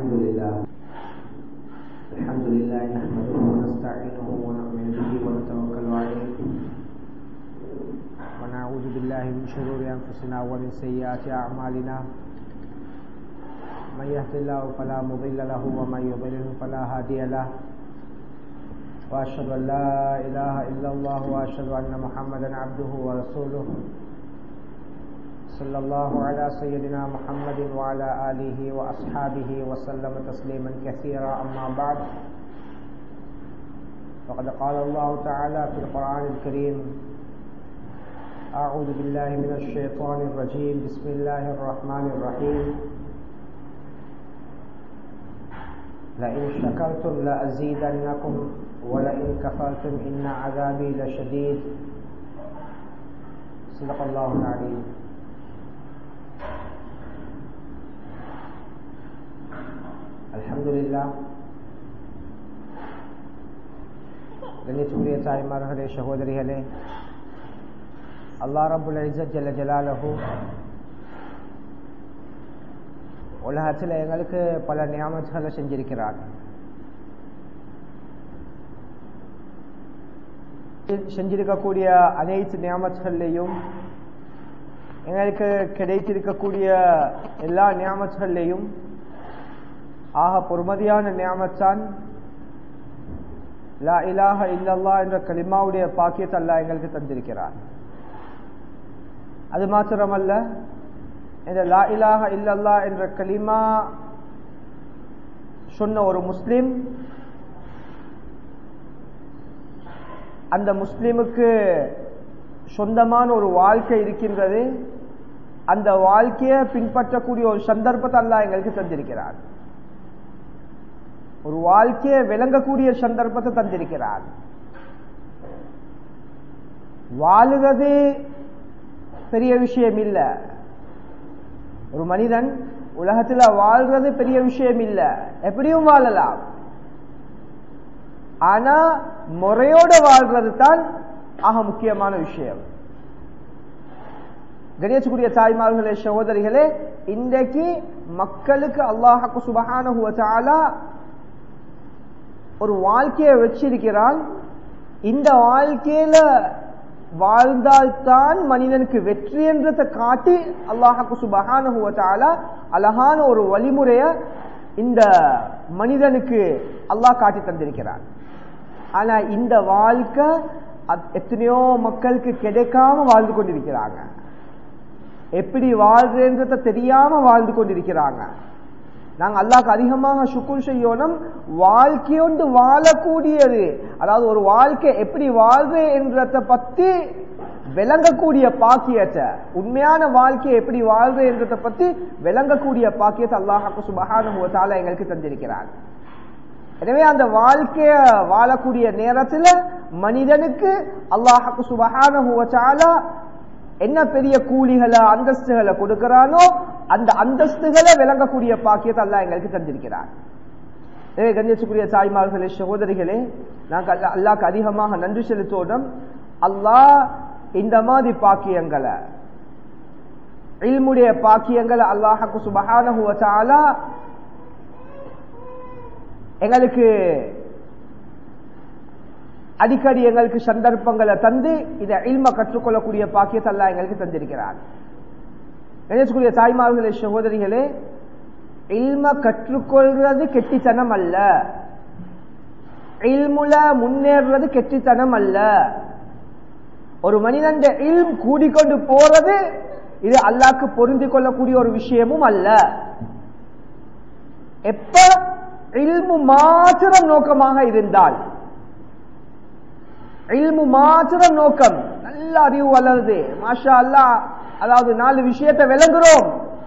الحمد لله الحمد لله نحمده ونستعينه ونؤمن به ونتوكل عليه ونعوذ بالله من شرور انفسنا ومن سيئات اعمالنا من يهد الله فلا مضل له ومن يضلل فلا هادي له واشهد ان لا اله الا الله واشهد ان محمدا عبده ورسوله صلى الله على سيدنا محمد وعلى آله وأصحابه وسلم تسليما كثيرا أما بعد فقد قال الله تعالى في القرآن الكريم أعوذ بالله من الشيطان الرجيم بسم الله الرحمن الرحيم لئن شكرتم لأزيدنكم ولئن كفرتم إن عذابي لشديد صدق الله العليم அல்ஹம்துலில்லா கண்ணியத்துக்குரிய தாய்மார்களே சகோதரிகளே அல்லா ரபுல் இசத் ஜல்ல ஜலாலஹு உலகத்தில் எங்களுக்கு பல நியாமத்துகளை செஞ்சிருக்கிறார் செஞ்சிருக்கக்கூடிய அனைத்து நியாமத்துகள்லையும் எங்களுக்கு கிடைத்திருக்கக்கூடிய எல்லா நியாமத்துகள்லையும் ஆக பொறுமதியான நியாமத்தான் லா இலாஹ இல்லல்லா என்ற கலிமாவுடைய பாக்கியத்தை அல்லா எங்களுக்கு தந்திருக்கிறார் அது மாத்திரமல்ல இந்த லா இலாஹ இல்லல்லா என்ற கலிமா சொன்ன ஒரு முஸ்லிம் அந்த முஸ்லிமுக்கு சொந்தமான ஒரு வாழ்க்கை இருக்கின்றது அந்த வாழ்க்கையை பின்பற்றக்கூடிய ஒரு சந்தர்ப்பத்தை அல்லா எங்களுக்கு தந்திருக்கிறார் ஒரு வாழ்க்கையை விளங்கக்கூடிய சந்தர்ப்பத்தை தந்திருக்கிறார் வாழுவது பெரிய விஷயம் இல்ல ஒரு மனிதன் உலகத்துல வாழ்றது பெரிய விஷயம் இல்ல எப்படியும் வாழலாம் ஆனா முறையோட வாழ்றது தான் ஆக முக்கியமான விஷயம் கணேசக்குரிய தாய்மார்களே சகோதரிகளே இன்றைக்கு மக்களுக்கு அல்லாஹாக்கு சுபகான ஒரு வாழ்க்கையை வச்சிருக்கிறான் இந்த வாழ்க்கையில வாழ்ந்தால்தான் மனிதனுக்கு வெற்றி என்றதை காட்டி அல்லாஹாக்கு சுபகான அழகான ஒரு வழிமுறைய இந்த மனிதனுக்கு அல்லாஹ் காட்டி தந்திருக்கிறான் ஆனா இந்த வாழ்க்கை எத்தனையோ மக்களுக்கு கிடைக்காம வாழ்ந்து கொண்டிருக்கிறாங்க எப்படி வாழ்றேன்றத தெரியாம வாழ்ந்து கொண்டிருக்கிறாங்க நாங்க அல்லாக்கு அதிகமாக சுக்குர் செய்யணும் வாழ்க்கையொண்டு வாழக்கூடியது அதாவது ஒரு வாழ்க்கை எப்படி வாழ்வு என்றத பத்தி விளங்கக்கூடிய பாக்கியத்தை உண்மையான வாழ்க்கையை எப்படி வாழ்வு என்றதை பத்தி விளங்கக்கூடிய பாக்கியத்தை அல்லாஹாக்கு சுபகான எங்களுக்கு தந்திருக்கிறார் எனவே அந்த வாழ்க்கைய வாழக்கூடிய நேரத்துல மனிதனுக்கு அல்லாஹாக்கு சுபகான என்ன பெரிய கூலிகளை அந்தஸ்துகளை கொடுக்கிறானோ அந்த அந்தஸ்துகளை விளங்கக்கூடிய பாக்கியத்தை அல்லா எங்களுக்கு தந்திருக்கிறார் எனவே கண்ணியத்துக்குரிய தாய்மார்களே சகோதரிகளே நாங்கள் அல்லாக்கு அதிகமாக நன்றி செலுத்தோடும் அல்லாஹ் இந்த மாதிரி பாக்கியங்களை இல்முடைய பாக்கியங்களை அல்லாஹாக்கு சுபகான எங்களுக்கு அடிக்கடி எங்களுக்கு சந்தர்ப்பங்களை தந்து இதை இல்ம கற்றுக்கொள்ளக்கூடிய பாக்கியத்தை அல்லா எங்களுக்கு தந்திருக்கிறார் கணேசக்குரிய தாய்மார்களே சகோதரிகளே இல்ம கற்றுக்கொள்றது கெட்டித்தனம் அல்ல இல்முல முன்னேறுறது கெட்டித்தனம் அல்ல ஒரு மனிதன் இல்ம் கூடிக்கொண்டு போறது இது அல்லாக்கு பொருந்தி கொள்ளக்கூடிய ஒரு விஷயமும் அல்ல எப்ப இல்மு மாத்திரம் நோக்கமாக இருந்தால் இல்மு மாத்திரம் நோக்கம் நல்ல அறிவு வளருது மாஷா அல்லா அதாவது நாலு விஷயத்தை விளங்குறோம்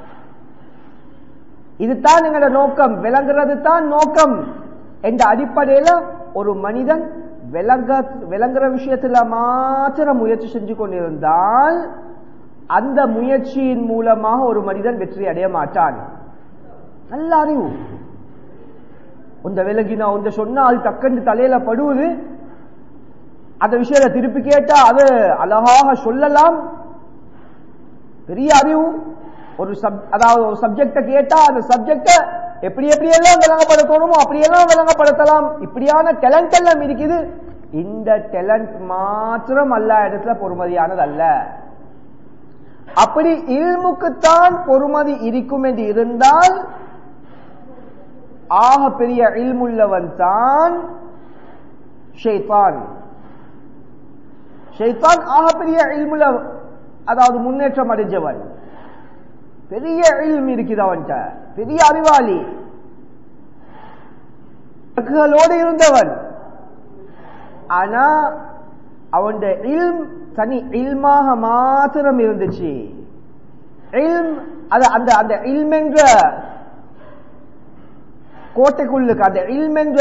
இதுதான் எங்களோட நோக்கம் விளங்குறது தான் நோக்கம் என்ற அடிப்படையில ஒரு மனிதன் விளங்க விளங்குற விஷயத்துல மாத்திரம் முயற்சி செஞ்சு கொண்டிருந்தால் அந்த முயற்சியின் மூலமாக ஒரு மனிதன் வெற்றி அடைய மாட்டான் நல்ல அறிவு உந்த விலகினா உந்த சொன்னால் டக்குன்னு தலையில படுவது அந்த விஷயத்தை திருப்பி கேட்டா அது அழகாக சொல்லலாம் பெரிய அறிவு ஒரு சப் அதாவது ஒரு சப்ஜெக்ட கேட்டா அந்த சப்ஜெக்ட எப்படி எப்படி எல்லாம் விளங்கப்படுத்தணுமோ அப்படியெல்லாம் விளங்கப்படுத்தலாம் இப்படியான டேலண்ட் எல்லாம் இருக்குது இந்த டேலண்ட் மாத்திரம் அல்ல இடத்துல பொறுமதியானது அல்ல அப்படி இல்முக்குத்தான் பொறுமதி இருக்கும் என்று இருந்தால் ஆக பெரிய இல்முள்ளவன் தான் ஷைத்தான் ஷைத்தான் ஆக பெரிய இல்முள்ள அதாவது முன்னேற்றம் அடைஞ்சவன் பெரிய இல்ம் இருக்குது அவன்கிட்ட பெரிய அறிவாளி இலக்குகளோடு இருந்தவன் ஆனா அவன் இல்ம் தனி இல்மாக மாத்திரம் இருந்துச்சு இல்ம் அது அந்த அந்த இல்ம் என்ற கோட்டைக்குள்ளுக்கு அந்த இல்ம் என்ற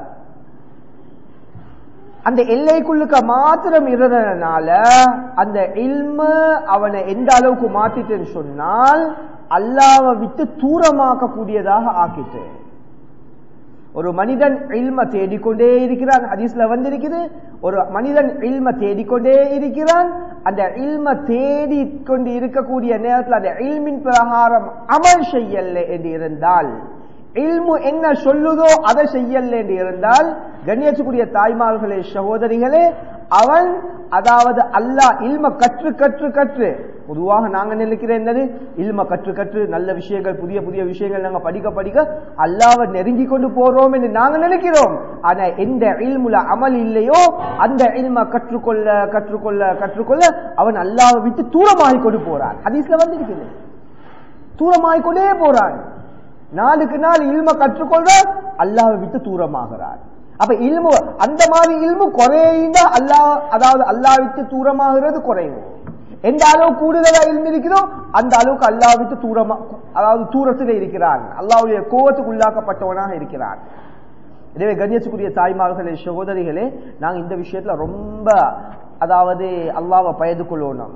அந்த எல்லைக்குள்ளுக்க மாத்திரம் இருந்ததுனால அந்த இல்ம அவனை எந்த அளவுக்கு மாத்திட்டுன்னு சொன்னால் அல்லாவை விட்டு தூரமாக்க கூடியதாக ஆக்கிட்டு ஒரு மனிதன் இல்ம தேடிக்கொண்டே இருக்கிறான் ஹதீஸ்ல வந்திருக்குது ஒரு மனிதன் இல்ம தேடிக்கொண்டே இருக்கிறான் அந்த இல்ம தேடிக்கொண்டு இருக்கக்கூடிய நேரத்தில் அந்த இல்மின் பிரகாரம் அமல் செய்யல என்று இருந்தால் இல்மு என்ன சொல்லுதோ அதை செய்யல என்று இருந்தால் கண்ணியத்துக்குரிய தாய்மார்களே சகோதரிகளே அவன் அதாவது அல்லாஹ் இல்ம கற்று கற்று கற்று பொதுவாக நாங்க நினைக்கிற என்னது இல்ம கற்று கற்று நல்ல விஷயங்கள் புதிய புதிய விஷயங்கள் நாங்க படிக்க படிக்க அல்லாவை நெருங்கி கொண்டு போறோம் என்று நாங்க நினைக்கிறோம் ஆனா எந்த இல்முல அமல் இல்லையோ அந்த இல்ம கற்றுக்கொள்ள கற்றுக்கொள்ள கற்றுக்கொள்ள அவன் அல்லாவை விட்டு தூரமாகிக் கொண்டு போறான் ஹதீஸ்ல வந்திருக்குது தூரமாகிக் கொண்டே போறான் நாளுக்கு நாள் இல்ம கற்றுக்கொள்ள அல்லாவை விட்டு தூரமாகிறான் அப்ப இல்மு அந்த மாதிரி இல்மு குறைந்தா அல்லாஹ் அதாவது அல்லா விட்டு தூரமாகிறது குறையும் எந்த அளவு கூடுதலா இல்மு இருக்கிறதோ அந்த அளவுக்கு அல்லா விட்டு தூரமா அதாவது தூரத்தில் இருக்கிறான் அல்லாவுடைய கோவத்துக்கு உள்ளாக்கப்பட்டவனாக இருக்கிறான் எனவே கண்ணியத்துக்குரிய தாய்மார்களே சகோதரிகளே நாங்க இந்த விஷயத்துல ரொம்ப அதாவது அல்லாவை பயந்து கொள்ளணும்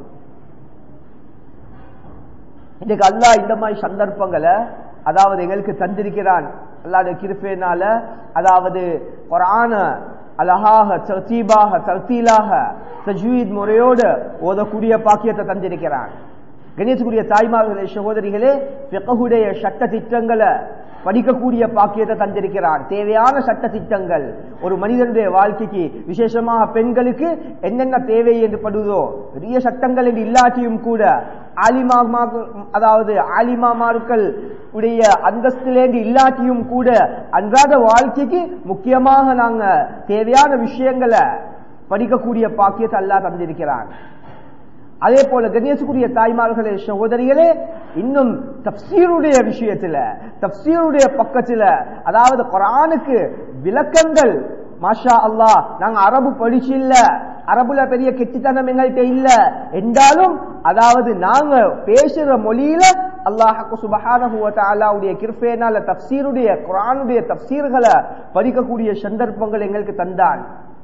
இன்னைக்கு அல்லாஹ் இந்த மாதிரி சந்தர்ப்பங்களை அதாவது எங்களுக்கு தந்திருக்கிறான் அல்லாவுடைய கிருப்பேனால அதாவது குரான அழகாக தர்த்தீபாக தர்த்தீலாக தஜ்வீத் முறையோடு ஓதக்கூடிய பாக்கியத்தை தந்திருக்கிறான் கணேசக்குரிய தாய்மார்களே சகோதரிகளே பிறகுடைய சட்ட திட்டங்களை படிக்கக்கூடிய பாக்கியத்தை தந்திருக்கிறான் தேவையான சட்ட திட்டங்கள் ஒரு மனிதனுடைய வாழ்க்கைக்கு விசேஷமாக பெண்களுக்கு என்னென்ன தேவை என்று படுவதோ பெரிய சட்டங்கள் என்று இல்லாட்டியும் கூட ஆலிமா அதாவது ஆலிமாமார்கள் உடைய அந்தஸ்திலேந்து இல்லாட்டியும் கூட அன்றாட வாழ்க்கைக்கு முக்கியமாக நாங்க தேவையான விஷயங்களை படிக்கக்கூடிய பாக்கியத்தை அல்லா தந்திருக்கிறான் அதே போல கணேசுக்குரிய தாய்மார்களே சகோதரிகளே இன்னும் தப்சீருடைய விஷயத்துல தப்சீருடைய பக்கத்துல அதாவது குரானுக்கு விளக்கங்கள் மாஷா அல்லா நாங்க அரபு படிச்சு இல்ல அரபுல பெரிய கெட்டித்தனம் எங்கள்கிட்ட இல்ல என்றாலும் அதாவது நாங்க பேசுற மொழியில அல்லாஹு சுபஹானஹுவத்தாலாவுடைய கிருப்பேனால தப்சீருடைய குரானுடைய தப்சீர்களை படிக்கக்கூடிய சந்தர்ப்பங்கள் எங்களுக்கு தந்தான்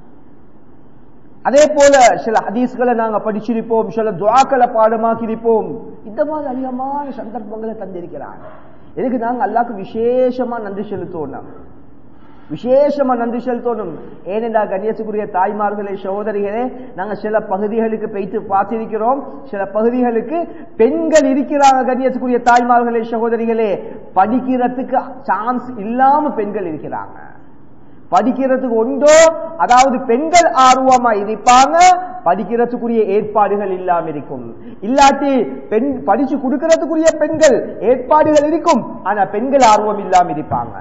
அதே போல சில ஹதீஸ்களை நாங்க படிச்சிருப்போம் சில துவாக்களை பாடமாக்கியிருப்போம் இந்த மாதிரி அதிகமான சந்தர்ப்பங்களை தந்திருக்கிறான் இதுக்கு நாங்க அல்லாக்கு விசேஷமா நன்றி செலுத்தோம் விசேஷமா நன்றி செலுத்தணும் ஏனென்றா கண்ணியத்துக்குரிய தாய்மார்களே சகோதரிகளே நாங்க சில பகுதிகளுக்கு போய்த்து பார்த்திருக்கிறோம் சில பகுதிகளுக்கு பெண்கள் இருக்கிறாங்க கண்ணியத்துக்குரிய தாய்மார்களே சகோதரிகளே படிக்கிறதுக்கு சான்ஸ் இல்லாம பெண்கள் இருக்கிறாங்க படிக்கிறதுக்கு ஒன்றோ அதாவது பெண்கள் ஆர்வமா இருப்பாங்க படிக்கிறதுக்குரிய ஏற்பாடுகள் இல்லாம இருக்கும் இல்லாட்டி பெண் படிச்சு கொடுக்கறதுக்குரிய பெண்கள் ஏற்பாடுகள் இருக்கும் ஆனா பெண்கள் ஆர்வம் இல்லாம இருப்பாங்க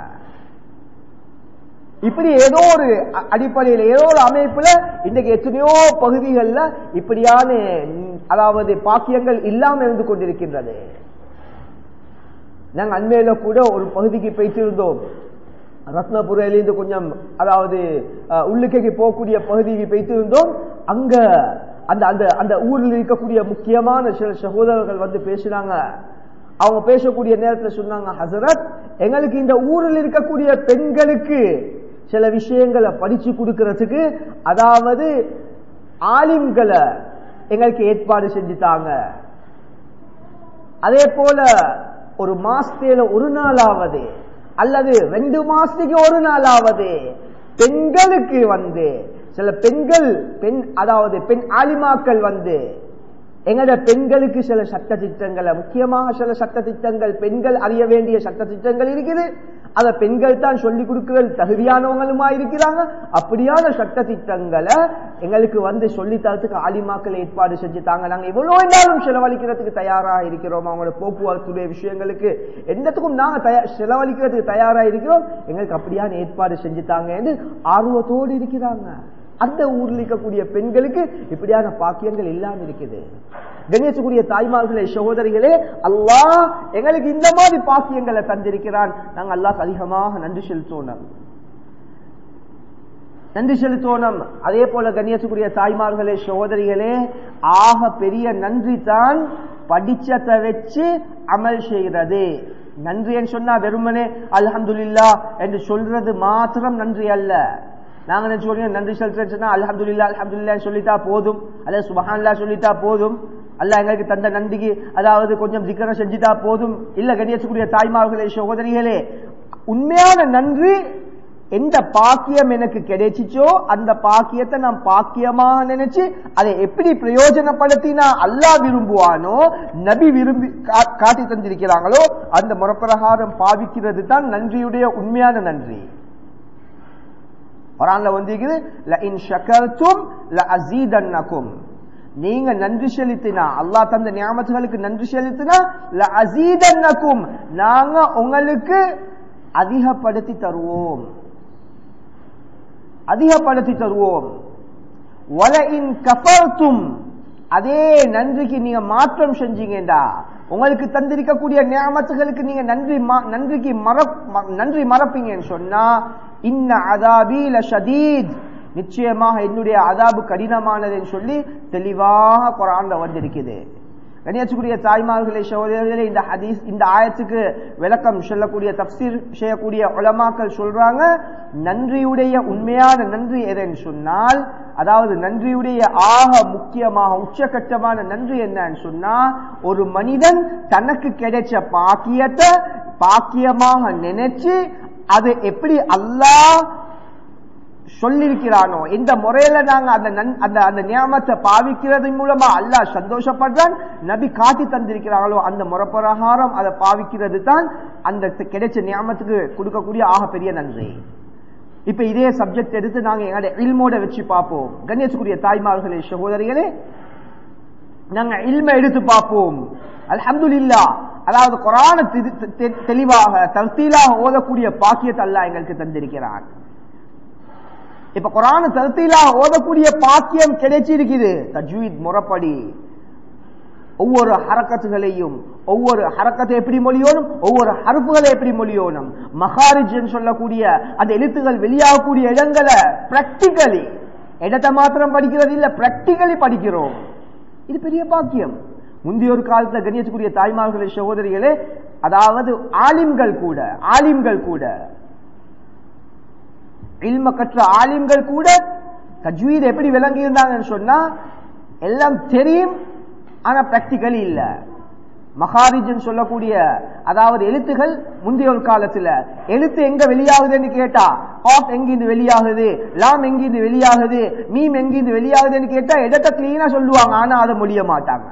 இப்படி ஏதோ ஒரு அடிப்படையில் ஏதோ ஒரு அமைப்புல இன்றைக்கு எத்தனையோ பகுதிகளில் இப்படியான அதாவது பாக்கியங்கள் இல்லாம இருந்து கொண்டிருக்கின்றது நாங்கள் அண்மையில கூட ஒரு பகுதிக்கு போய்த்திருந்தோம் ரத்னபுரையிலிருந்து கொஞ்சம் அதாவது உள்ளுக்கைக்கு போகக்கூடிய பகுதிக்கு போய்த்திருந்தோம் அங்க அந்த அந்த அந்த ஊரில் இருக்கக்கூடிய முக்கியமான சில சகோதரர்கள் வந்து பேசினாங்க அவங்க பேசக்கூடிய நேரத்தில் சொன்னாங்க ஹசரத் எங்களுக்கு இந்த ஊரில் இருக்கக்கூடிய பெண்களுக்கு சில விஷயங்களை படிச்சு கொடுக்கறதுக்கு அதாவது ஆலிம்களை எங்களுக்கு ஏற்பாடு செஞ்சுட்டாங்க அதே போல ஒரு மாசத்துல ஒரு நாளாவது அல்லது ரெண்டு மாசத்துக்கு ஒரு நாளாவது பெண்களுக்கு வந்து சில பெண்கள் பெண் அதாவது பெண் ஆலிமாக்கள் வந்து எங்களோட பெண்களுக்கு சில சட்ட திட்டங்களை முக்கியமாக சில சட்ட திட்டங்கள் பெண்கள் அறிய வேண்டிய சட்ட திட்டங்கள் இருக்குது அத பெண்கள் தான் சொல்லிக் கொடுக்கிறது தகுதியானவங்களுமா இருக்கிறாங்க அப்படியான சட்ட திட்டங்களை எங்களுக்கு வந்து சொல்லி தரத்துக்கு ஆலிமாக்கள் ஏற்பாடு செஞ்சு தாங்க நாங்க எவ்வளவு நாளும் செலவழிக்கிறதுக்கு தயாராக இருக்கிறோம் அவங்களோட போக்குவரத்துடைய விஷயங்களுக்கு எந்தத்துக்கும் நாங்க தயா- செலவழிக்கிறதுக்கு தயாரா இருக்கிறோம் எங்களுக்கு அப்படியான ஏற்பாடு செஞ்சு தாங்க என்று ஆர்வத்தோடு இருக்கிறாங்க அந்த ஊர்ல இருக்கக்கூடிய பெண்களுக்கு இப்படியான பாக்கியங்கள் இல்லாம இருக்குது கணேசக்கூடிய தாய்மார்களே சகோதரிகளே அல்லாஹ் எங்களுக்கு இந்த மாதிரி பாக்கியங்களை தந்திருக்கிறான் நாங்க அல்லாஹ் அதிகமாக நன்றி செலுத்தோம் நன்றி செலுத்தோணும் அதே போல கண்ணியத்துக்குரிய தாய்மார்களே சகோதரிகளே ஆக பெரிய நன்றி தான் படிச்சதை வச்சு அமல் செய்கிறது நன்றி என்று சொன்னா வெறுமனே அல்ஹம்துலில்லா என்று சொல்றது மாத்திரம் நன்றி அல்ல நாங்க என்ன சொல்றோம் நன்றி செலுத்துறேன்னு சொன்னா அல்ஹம்துலில்லா அல்ஹம்துலில்லா சொல்லிட்டா போதும் அல்லது சுபஹான்லா சொல்லிட்டா போதும் அல்ல எங்களுக்கு தந்த நன்றிக்கு அதாவது கொஞ்சம் திக்கரம் செஞ்சுட்டா போதும் இல்ல கண்ணியத்துக்குரிய தாய்மார்களே சகோதரிகளே உண்மையான நன்றி எந்த பாக்கியம் எனக்கு கிடைச்சிச்சோ அந்த பாக்கியத்தை நான் பாக்கியமாக நினைச்சு அதை எப்படி பிரயோஜனப்படுத்தினா அல்லாஹ் விரும்புவானோ நபி விரும்பி கா- காட்டி தந்திருக்கிறாங்களோ அந்த முறப்பிரகாரம் பாவிக்கிறது தான் நன்றியுடைய உண்மையான நன்றி குரான்ல வந்திருக்குது லஇன் ஷக்கர்தும் லஅஸீதன்னகும் நீங்க நன்றி செலுத்தினா அல்லாஹ் தந்த நியாமத்துகளுக்கு நன்றி செலுத்தினா லஅஸீதன்னகும் நாங்க உங்களுக்கு அதிகப்படுத்தி தருவோம் அதிகப்படுத்தி தருவோம் வலஇன் கஃபர்தும் அதே நன்றிக்கு நீங்க மாற்றம் செஞ்சீங்கடா உங்களுக்கு தந்திருக்கக்கூடிய நியாமத்துகளுக்கு நீங்க நன்றி மா- நன்றிக்கு மறப் ம- நன்றி மறப்பீங்கன்னு சொன்னா இன்ன அதாபி லஷதீத் நிச்சயமாக என்னுடைய அதாபு கடினமானதுன்னு சொல்லி தெளிவாக குரான்ல வந்திருக்குது கணியத்துக்குரிய தாய்மார்களே சகோதரர்களே இந்த ஹதீஸ் இந்த ஆயத்துக்கு விளக்கம் சொல்லக்கூடிய தப்சீர் செய்யக்கூடிய உலமாக்கள் சொல்றாங்க நன்றியுடைய உண்மையான நன்றி எதுன்னு சொன்னால் அதாவது நன்றியுடைய ஆக முக்கியமாக உச்சகட்டமான நன்றி என்னன்னு சொன்னா ஒரு மனிதன் தனக்கு கிடைச்ச பாக்கியத்தை பாக்கியமாக நினைச்சு அது எப்படி அல்லாஹ் சொல்லியிருக்கிறானோ இந்த முறையில நாங்க அந்த நன்- அந்த அந்த நியமத்தை பாவிக்கிறது மூலமா அல்லாஹ் சந்தோஷப்படுறான் நபி காட்டி தந்திருக்கிறாங்களோ அந்த முறைப்பிரகாரம் அதை பாவிக்கிறது தான் அந்த கிடைச்ச நியமத்துக்கு கொடுக்கக்கூடிய ஆகப்பெரிய நன்றி இப்ப இதே சப்ஜெக்ட் எடுத்து நாங்க எங்களுடைய இல்மோட வச்சு பார்ப்போம் கணேசுக்குரிய தாய்மார்களே சகோதரிகளே நாங்க இல்ம எடுத்து பார்ப்போம் அல்ஹம்துலில்லா அதாவது குரான தெளிவாக தர்த்தீலாக ஓதக்கூடிய பாக்கியத்தை அல்லாஹ் எங்களுக்கு தந்திருக்கிறான் இப்ப குரான் தர்த்தீலா ஓதக்கூடிய பாக்கியம் கிடைச்சிருக்குது தஜ்வீத் முறைப்படி ஒவ்வொரு ஹரக்கத்துகளையும் ஒவ்வொரு ஹரக்கத்தை எப்படி மொழியோனும் ஒவ்வொரு ஹருப்புகளை எப்படி மொழியோனும் மகாரிஜ் சொல்லக்கூடிய அந்த எழுத்துகள் வெளியாகக்கூடிய இடங்களை பிராக்டிகலி இடத்தை மாத்திரம் படிக்கிறது இல்ல பிராக்டிகலி படிக்கிறோம் இது பெரிய பாக்கியம் முந்தைய ஒரு காலத்துல கணியத்துக்குரிய தாய்மார்களே சகோதரிகளே அதாவது ஆலிம்கள் கூட ஆலிம்கள் கூட இல்ம கற்ற ஆலிம்கள் கூட தஜ்வீத் எப்படி விளங்கி இருந்தாங்கன்னு சொன்னா எல்லாம் தெரியும் ஆனா பிராக்டிக்கலி இல்ல மகாரிஜன் சொல்லக்கூடிய அதாவது எழுத்துகள் முந்தைய ஒரு காலத்துல எழுத்து எங்க வெளியாகுதுன்னு கேட்டா ஆஃப் எங்கிருந்து வெளியாகுது லாம் எங்கிருந்து வெளியாகுது மீம் எங்கிருந்து வெளியாகுதுன்னு கேட்டா இடத்தை கிளீனா சொல்லுவாங்க ஆனா அதை முடிய மாட்டாங்க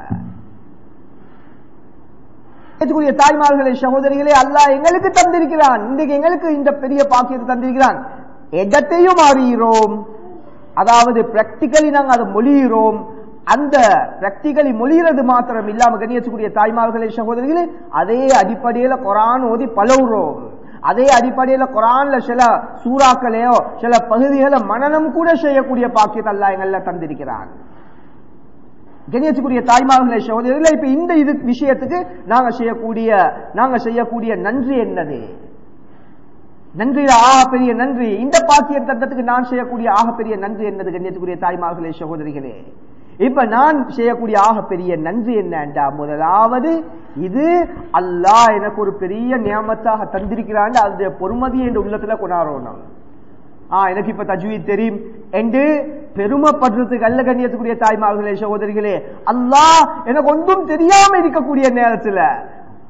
இதுக்குரிய தாய்மார்களே சகோதரிகளே அல்லாஹ் எங்களுக்கு தந்திருக்கிறான் இன்றைக்கு எங்களுக்கு இந்த பெரிய பாக்கியத்தை தந்திருக்கிறான் இடத்தையும் அறிகிறோம் அதாவது பிராக்டிக்கலி நாங்க அதை மொழிகிறோம் அந்த பிராக்டிக்கலி மொழிகிறது மாத்திரம் இல்லாம கண்ணியத்துக்குரிய தாய்மார்களே சகோதரிகளே அதே அடிப்படையில குரான் ஓதி பழகுறோம் அதே அடிப்படையில குரான்ல சில சூறாக்களையோ சில பகுதிகளை மனநம் கூட செய்யக்கூடிய பாக்கியத்தை அல்லாஹ் எங்கள தந்திருக்கிறான் கணியத்துக்குரிய தாய்மார்களே சகோதரிகளே இப்ப இந்த இது விஷயத்துக்கு நாங்க செய்யக்கூடிய நாங்க செய்யக்கூடிய நன்றி என்னது நன்றி ஆக பெரிய நன்றி இந்த பாக்கிய தட்டத்துக்கு நான் செய்யக்கூடிய ஆக பெரிய நன்றி என்னது கண்ணியத்துக்குரிய தாய்மார்களே சகோதரிகளே இப்ப நான் செய்யக்கூடிய ஆக பெரிய நன்றி என்னண்டா முதலாவது இது அல்லாஹ் எனக்கு ஒரு பெரிய நியமத்தாக தந்திருக்கிறான் அந்த பொறுமதி என்ற உள்ளத்துல கொண்டாடணும் ஆ எனக்கு இப்ப தஜ்வீத் தெரியும் என்று பெருமைப்படுறதுக்கு அல்ல கண்ணியத்துக்குரிய தாய்மார்களே சகோதரிகளே அல்லாஹ் எனக்கு ஒன்றும் தெரியாம இருக்கக்கூடிய நேரத்துல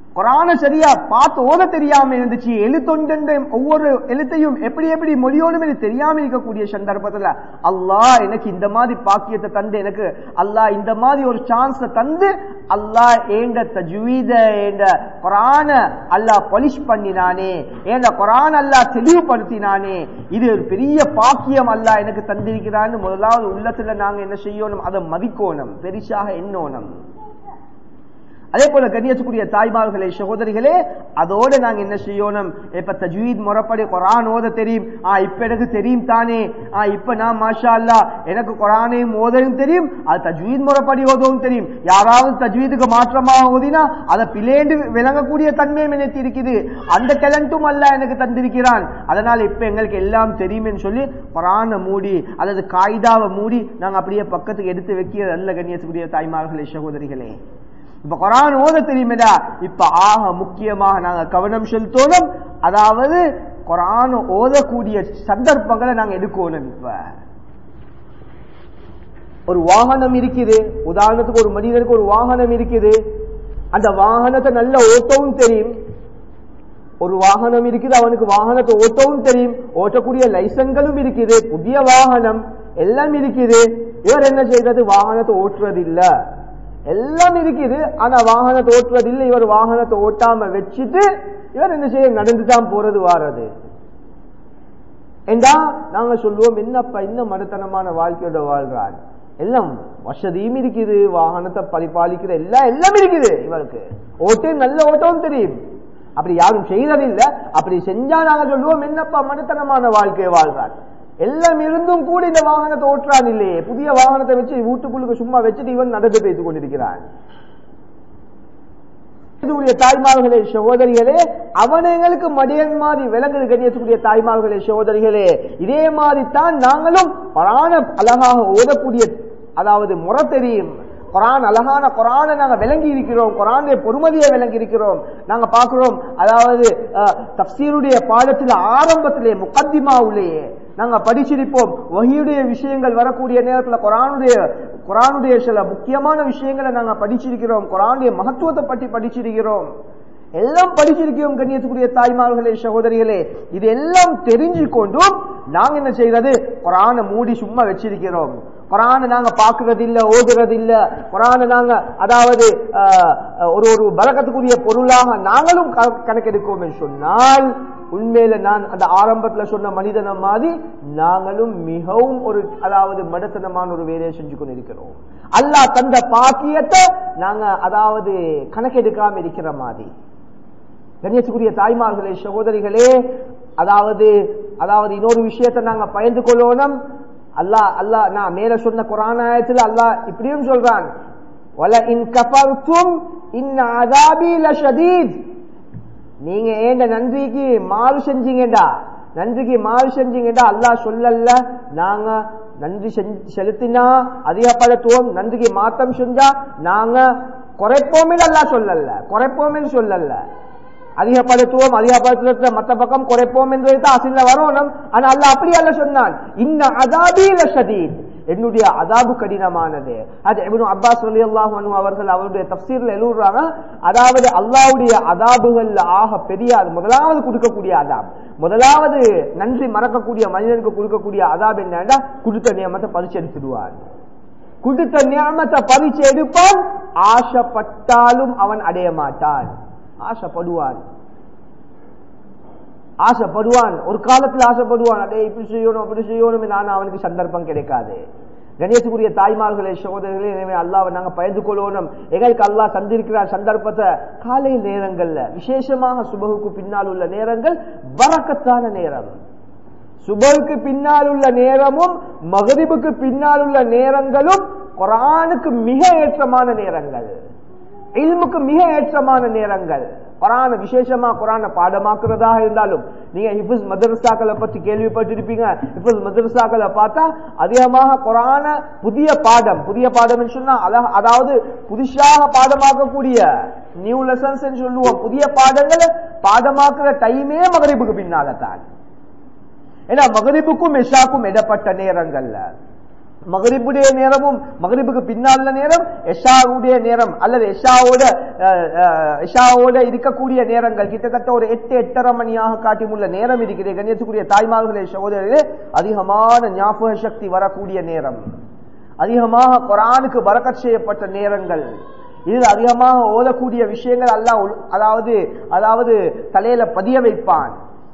குரான சரியா பார்த்து ஓத தெரியாம இருந்துச்சு எழுத்தொண்ட ஒவ்வொரு எழுத்தையும் எப்படி எப்படி மொழியோடும் எனக்கு தெரியாம இருக்கக்கூடிய சந்தர்ப்பத்துல அல்லாஹ் எனக்கு இந்த மாதிரி பாக்கியத்தை தந்து எனக்கு அல்லாஹ் இந்த மாதிரி ஒரு சான்ஸ் தந்து அல்லாஹ் ஏண்ட தஜ்வீத ஏண்ட குரான அல்லாஹ் பொலிஷ் பண்ணினானே ஏண்ட குரான் அல்லாஹ் தெளிவுபடுத்தினானே இது ஒரு பெரிய பாக்கியம் அல்லாஹ் எனக்கு தந்திருக்கிறான்னு முதலாவது உள்ளத்துல நாங்க என்ன செய்யணும் அதை மதிக்கோணும் பெரிசாக எண்ணோணும் அதே போல கண்ணியத்துக்குரிய தாய்மார்களே சகோதரிகளே அதோட நாங்க என்ன செய்யணும் இப்ப தஜ்வீத் முறைப்படி குரான் ஓத தெரியும் ஆ இப்ப எனக்கு தெரியும் தானே ஆ இப்ப நான் மாஷா அல்லா எனக்கு குரானையும் ஓதவும் தெரியும் அது தஜ்வீத் முறைப்படி ஓதவும் தெரியும் யாராவது தஜ்வீதுக்கு மாற்றமாக ஓதினா அதை பிளேண்டு விளங்கக்கூடிய தன்மையும் எனக்கு இருக்குது அந்த டேலண்ட்டும் அல்ல எனக்கு தந்திருக்கிறான் அதனால இப்ப எங்களுக்கு எல்லாம் தெரியும்னு சொல்லி குரானை மூடி அல்லது காய்தாவை மூடி நாங்க அப்படியே பக்கத்துக்கு எடுத்து வைக்கிறது அல்ல கண்ணியத்துக்குரிய தாய்மார்களே சகோதரிகளே இப்ப குரான் ஓத தெரியுமேடா இப்ப ஆக முக்கியமாக நாங்க கவனம் செலுத்தணும் அதாவது குரான் ஓதக்கூடிய சந்தர்ப்பங்களை நாங்க எடுக்கணும் இப்ப ஒரு வாகனம் இருக்குது உதாரணத்துக்கு ஒரு மனிதனுக்கு ஒரு வாகனம் இருக்குது அந்த வாகனத்தை நல்ல ஓட்டவும் தெரியும் ஒரு வாகனம் இருக்குது அவனுக்கு வாகனத்தை ஓட்டவும் தெரியும் ஓட்டக்கூடிய லைசன்களும் இருக்குது புதிய வாகனம் எல்லாம் இருக்குது இவர் என்ன செய்யறது வாகனத்தை ஓட்டுறது இல்ல எல்லாம் இருக்குது ஆனா வாகனத்தை ஓட்டுறது இல்லை இவர் வாகனத்தை ஓட்டாம வச்சுட்டு இவர் என்ன செய்ய நடந்து தான் போறது வாரது என்றா நாங்க சொல்லுவோம் என்னப்பா என்ன மடத்தனமான வாழ்க்கையோட வாழ்றான் எல்லாம் வசதியும் இருக்குது வாகனத்தை பரிபாலிக்கிற எல்லாம் எல்லாம் இருக்குது இவருக்கு ஓட்டே நல்ல ஓட்டவும் தெரியும் அப்படி யாரும் செய்யறதில்லை அப்படி செஞ்சா நாங்க சொல்லுவோம் என்னப்பா மடத்தனமான வாழ்க்கையை வாழ்றான் எல்லாம் இருந்தும் கூட இந்த வாகனத்தை ஓட்டுறான் இல்லையே புதிய வாகனத்தை வச்சு வீட்டுக்குள்ளுக்கு சும்மா வச்சுட்டு இவன் நடந்து பேசிக் கொண்டிருக்கிறான் கண்ணியத்துக்குரிய தாய்மார்களே சகோதரிகளே அவனங்களுக்கு மடியன் மாதிரி விலங்குது கண்ணியத்துக்குரிய தாய்மார்களே சகோதரிகளே இதே மாதிரி தான் நாங்களும் பரான அழகாக ஓதக்கூடிய அதாவது முறை தெரியும் குரான் அழகான குரானை நாங்க விளங்கி இருக்கிறோம் குரானுடைய பொறுமதியை விளங்கி இருக்கிறோம் நாங்க பார்க்கிறோம் அதாவது தப்சீருடைய பாடத்தில் ஆரம்பத்திலே முகத்திமா உள்ளேயே நாங்க படிச்சிருப்போம் வகியுடைய விஷயங்கள் வரக்கூடிய நேரத்தில் குரானுடைய குரானுடைய சில முக்கியமான விஷயங்களை நாங்க படிச்சிருக்கிறோம் குரானுடைய மகத்துவத்தை பற்றி படிச்சிருக்கிறோம் எல்லாம் படிச்சிருக்கிறோம் கண்ணியத்துக்குரிய தாய்மார்களே சகோதரிகளே இது எல்லாம் தெரிஞ்சு கொண்டும் நாங்க என்ன செய்யறது குரானை மூடி சும்மா வச்சிருக்கிறோம் குரானை நாங்க பாக்குறது இல்ல ஓதுறது இல்ல குரானை நாங்க அதாவது ஒரு ஒரு பலகத்துக்குரிய பொருளாக நாங்களும் கணக்கெடுக்கோம் சொன்னால் உண்மையில நான் அந்த ஆரம்பத்துல சொன்ன மனிதன மாதிரி நாங்களும் மிகவும் ஒரு அதாவது மடத்தனமான ஒரு வேலையை செஞ்சு கொண்டிருக்கிறோம் அல்லாஹ் தந்த பாக்கியத்தை நாங்க அதாவது கணக்கெடுக்காம இருக்கிற மாதிரி கண்ணியத்துக்குரிய தாய்மார்களே சகோதரிகளே அதாவது அதாவது இன்னொரு விஷயத்தை நாங்க பயந்து கொள்ளணும் அல்லாஹ் அல்லாஹ் நான் மேல சொன்ன குரான் ஆயத்தில் அல்லாஹ் இப்படியும் சொல்றான் வல இன் கஃபர்தும் இன் அதாபி லஷதீத் நீங்க ஏண்ட நன்றிக்கு மாறு செஞ்சீங்கடா நன்றிக்கு மாறு செஞ்சீங்கடா அல்லாஹ் சொல்லல நாங்க நன்றி செலுத்தினா அதிகப்படுத்துவோம் நன்றிக்கு மாற்றம் செஞ்சா நாங்க குறைப்போமே அல்லாஹ் சொல்லல குறைப்போமே சொல்லல அதிகப்படுத்துவோம் அதிகப்படுத்துவத மத்த பக்கம் குறைப்போம் என்றது தான் அசில வரணும் ஆனா அல்ல அப்படி அல்ல சொன்னான் இன்ன அதாபீல ஷதீத் என்னுடைய அதாபு கடினமானது அது இப்னு அப்பாஸ் ரலியல்லாஹு அன்ஹு அவர்கள் அவருடைய தஃப்சீர்ல எழுதுறாங்க அதாவது அல்லாஹ்வுடைய அதாபுகள் ஆக பெரிய முதலாவது கொடுக்கக்கூடிய அதாப் முதலாவது நன்றி மறக்கக்கூடிய மனிதனுக்கு கொடுக்கக்கூடிய அதாப் என்னன்னா கொடுத்த நியமத்தை பறிச்சு எடுத்துடுவார் கொடுத்த நியமத்தை பறிச்சு எடுப்பான் ஆசைப்பட்டாலும் அவன் அடைய மாட்டான் ஆசைப்படுவான் ஆசைப்படுவான் ஒரு காலத்துல ஆசைப்படுவான் அடே இப்படி செய்யணும் அப்படி செய்யணும் நான் அவனுக்கு சந்தர்ப்பம் கிடைக்காது கணேசுக்குரிய தாய்மார்களே சகோதரர்களே எனவே அல்லாவை நாங்க பயந்து கொள்ளணும் எங்களுக்கு அல்லாஹ் தந்திருக்கிறார் சந்தர்ப்பத்தை காலை நேரங்கள்ல விசேஷமாக சுபகுக்கு பின்னால் உள்ள நேரங்கள் வரக்கத்தான நேரம் சுபகுக்கு பின்னால் உள்ள நேரமும் மகரிபுக்கு பின்னால் உள்ள நேரங்களும் குரானுக்கு மிக ஏற்றமான நேரங்கள் இல்முக்கு மிக ஏற்றமான நேரங்கள் குரான விசேஷமா குரான பாடமாக்குறதாக இருந்தாலும் நீங்க ஹிஃபுஸ் மதரசாக்களை பத்தி கேள்விப்பட்டிருப்பீங்க ஹிஃபுஸ் மதரசாக்களை பார்த்தா அதிகமாக குரான புதிய பாடம் புதிய பாடம் சொன்னா அதாவது புதுசாக பாடமாக்கக்கூடிய நியூ லெசன்ஸ் சொல்லுவோம் புதிய பாடங்களை பாடமாக்குற டைமே மகரிப்புக்கு பின்னால தான் ஏன்னா மகரிப்புக்கும் மெஷாக்கும் இடப்பட்ட நேரங்கள்ல மகரிபுடைய நேரமும் மகரிபுக்கு பின்னால நேரம் எஷாவுடைய நேரம் அல்லது எஷாவோட அஹ், அஹ், எஷாவோட இருக்கக்கூடிய நேரங்கள் கிட்டத்தட்ட ஒரு எட்டு எட்டரை மணியாக காட்டியுள்ள நேரம் இருக்கிறது கண்ணியத்துக்குரிய தாய்மார்களே சகோதரர்களே அதிகமான ஞாபக சக்தி வரக்கூடிய நேரம் அதிகமாக குரானுக்கு பரக்கத் செய்யப்பட்ட நேரங்கள் இது அதிகமாக ஓதக்கூடிய விஷயங்கள் அல்லாஹ் உள்- அதாவது அதாவது தலையில பதிய வைப்பான்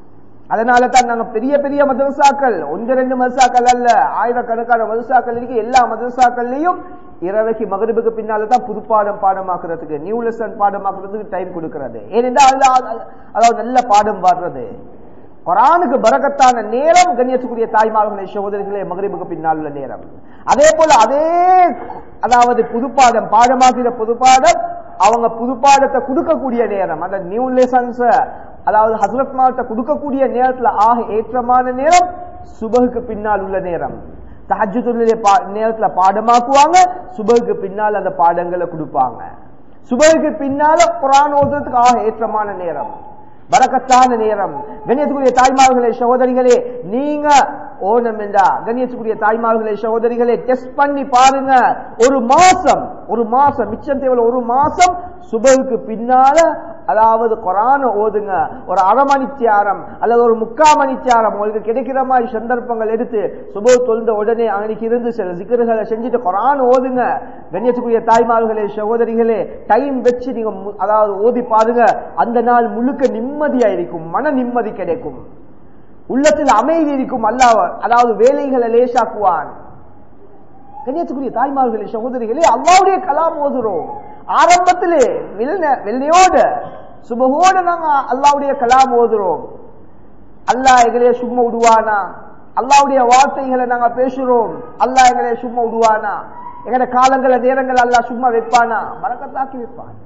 அதனால தான் நாங்க பெரிய பெரிய மதரசாக்கள் ஒன்று ரெண்டு மதரசாக்கள் அல்ல ஆயிரக்கணக்கான மதரசாக்கள் இருக்கு எல்லா மதரசாக்கள்லயும் இரவைக்கு மகரிபுக்கு பின்னால தான் புது பாடம் பாடமாக்குறதுக்கு நியூ லெசன் பாடமாக்குறதுக்கு டைம் கொடுக்கிறது ஏனென்றால் அதுல அது- அதாவது நல்ல பாடம் வர்றது குரானுக்கு பரக்கத்தான நேரம் கண்ணியத்துக்குரிய தாய்மார்களே சகோதரிகளே மகரிபுக்கு பின்னால் உள்ள நேரம் அதே போல அதே அதாவது புதுப்பாடம் பாடமாக்கிற புதுப்பாடம் அவங்க புதுப்பாடத்தை கொடுக்கக்கூடிய நேரம் அந்த நியூ லெசன்ஸ் அதாவது ஹசரத் மாவட்ட கொடுக்கக்கூடிய நேரத்துல ஆக ஏற்றமான நேரம் சுபகுக்கு பின்னால் உள்ள நேரம் தஹஜுடைய நேரத்துல பாடமாக்குவாங்க சுபகுக்கு பின்னால் அந்த பாடங்களை கொடுப்பாங்க சுபகுக்கு பின்னால குரான் ஓதுறதுக்கு ஆக ஏற்றமான நேரம் பரக்கத்தான நேரம் கண்ணியத்துக்குரிய தாய்மார்களே சகோதரிகளே நீங்க ஓணம் என்றா கண்ணியத்துக்குரிய தாய்மார்களே சகோதரிகளே டெஸ்ட் பண்ணி பாருங்க ஒரு மாசம் ஒரு மாசம் மிச்சம் தேவை ஒரு மாசம் சுபகுக்கு பின்னால அதாவது குரான ஓதுங்க ஒரு அரை மணித்தியாரம் அல்லது ஒரு முக்கா மணித்தியாரம் உங்களுக்கு கிடைக்கிற மாதிரி சந்தர்ப்பங்கள் எடுத்து சுப தொழுந்த உடனே அன்னைக்கு இருந்து சில சிக்கர்களை செஞ்சுட்டு குரான் ஓதுங்க கண்ணியத்துக்குரிய தாய்மார்களே சகோதரிகளே டைம் வச்சு நீங்க மு- அதாவது ஓதி பாருங்க அந்த நாள் முழுக்க நிம்மதியா இருக்கும் மன நிம்மதி கிடைக்கும் உள்ளத்தில் அமைதி இருக்கும் அல்லாஹ் அதாவது வேலைகளை லேசாக்குவான் கண்ணியத்துக்குரிய தாய்மார்களே சகோதரிகளே அல்லாவுடைய கலாம் ஓதுறோம் ஆரம்பத்திலே வெள்ளை- வெள்ளையோட சுபகோட நாங்க அல்லாவுடைய கலாம் ஓதுறோம் அல்லாஹ் எங்களே சும்மா விடுவானா அல்லாவுடைய வார்த்தைகளை நாங்க பேசுறோம் அல்லாஹ் எங்களே சும்மா விடுவானா எங்கட காலங்கள நேரங்கள் அல்லாஹ் சும்மா வைப்பானா மறக்கத்தாக்கி வைப்பான்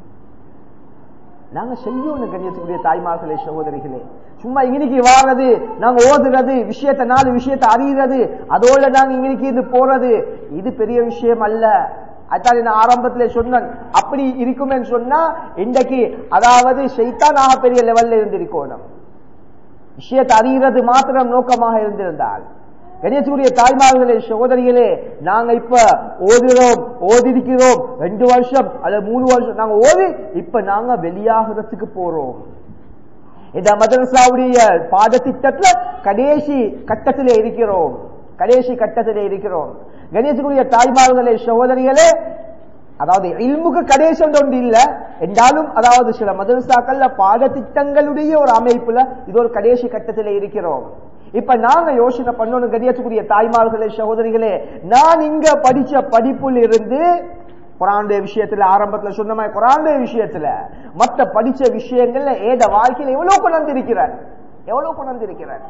நாங்க செய்யணும் கண்ணியத்துக்குரிய தாய்மார்களே சகோதரிகளே சும்மா இன்னைக்கு வாடுறது நாங்க ஓதுறது விஷயத்தை நாலு விஷயத்தை அறிகிறது அதோட நாங்க இன்னைக்கு இது போறது இது பெரிய விஷயம் அல்ல அதான் நான் ஆரம்பத்திலே சொன்னேன் அப்படி இருக்குமே சொன்னா இன்றைக்கு அதாவது ஷைத்தான் ஆக பெரிய லெவல்ல இருந்திருக்கணும் விஷயத்தை அறிகிறது மாத்திரம் நோக்கமாக இருந்திருந்தால் கணேசனுடைய தாய்மார்களே சகோதரிகளே நாங்க இப்ப ஓதுறோம் ஓதிருக்கிறோம் ரெண்டு வருஷம் அல்லது மூணு வருஷம் நாங்க ஓதி இப்ப நாங்க வெளியாகிறதுக்கு போறோம் இந்த மதரசாவுடைய பாடத்திட்டத்துல கடைசி கட்டத்திலே இருக்கிறோம் கடைசி கட்டத்திலே இருக்கிறோம் கணேசனுடைய தாய்மார்களே சகோதரிகளே அதாவது இல்முக்கு கடைசி ஒன்று இல்ல என்றாலும் அதாவது சில மதரசாக்கள்ல பாடத்திட்டங்களுடைய ஒரு அமைப்புல இது ஒரு கடைசி கட்டத்திலே இருக்கிறோம் இப்ப நாங்க யோசனை பண்ணணும் கதியத்துக்குரிய தாய்மார்களே சகோதரிகளே நான் இங்க படிச்ச படிப்புல இருந்து குரானுடைய விஷயத்துல ஆரம்பத்துல சொன்ன மாதிரி குரானுடைய விஷயத்துல மத்த படிச்ச விஷயங்கள்ல ஏத வாழ்க்கையில எவ்வளவு கொண்டு இருக்கிறார் எவ்வளவு கொண்டு இருக்கிறார்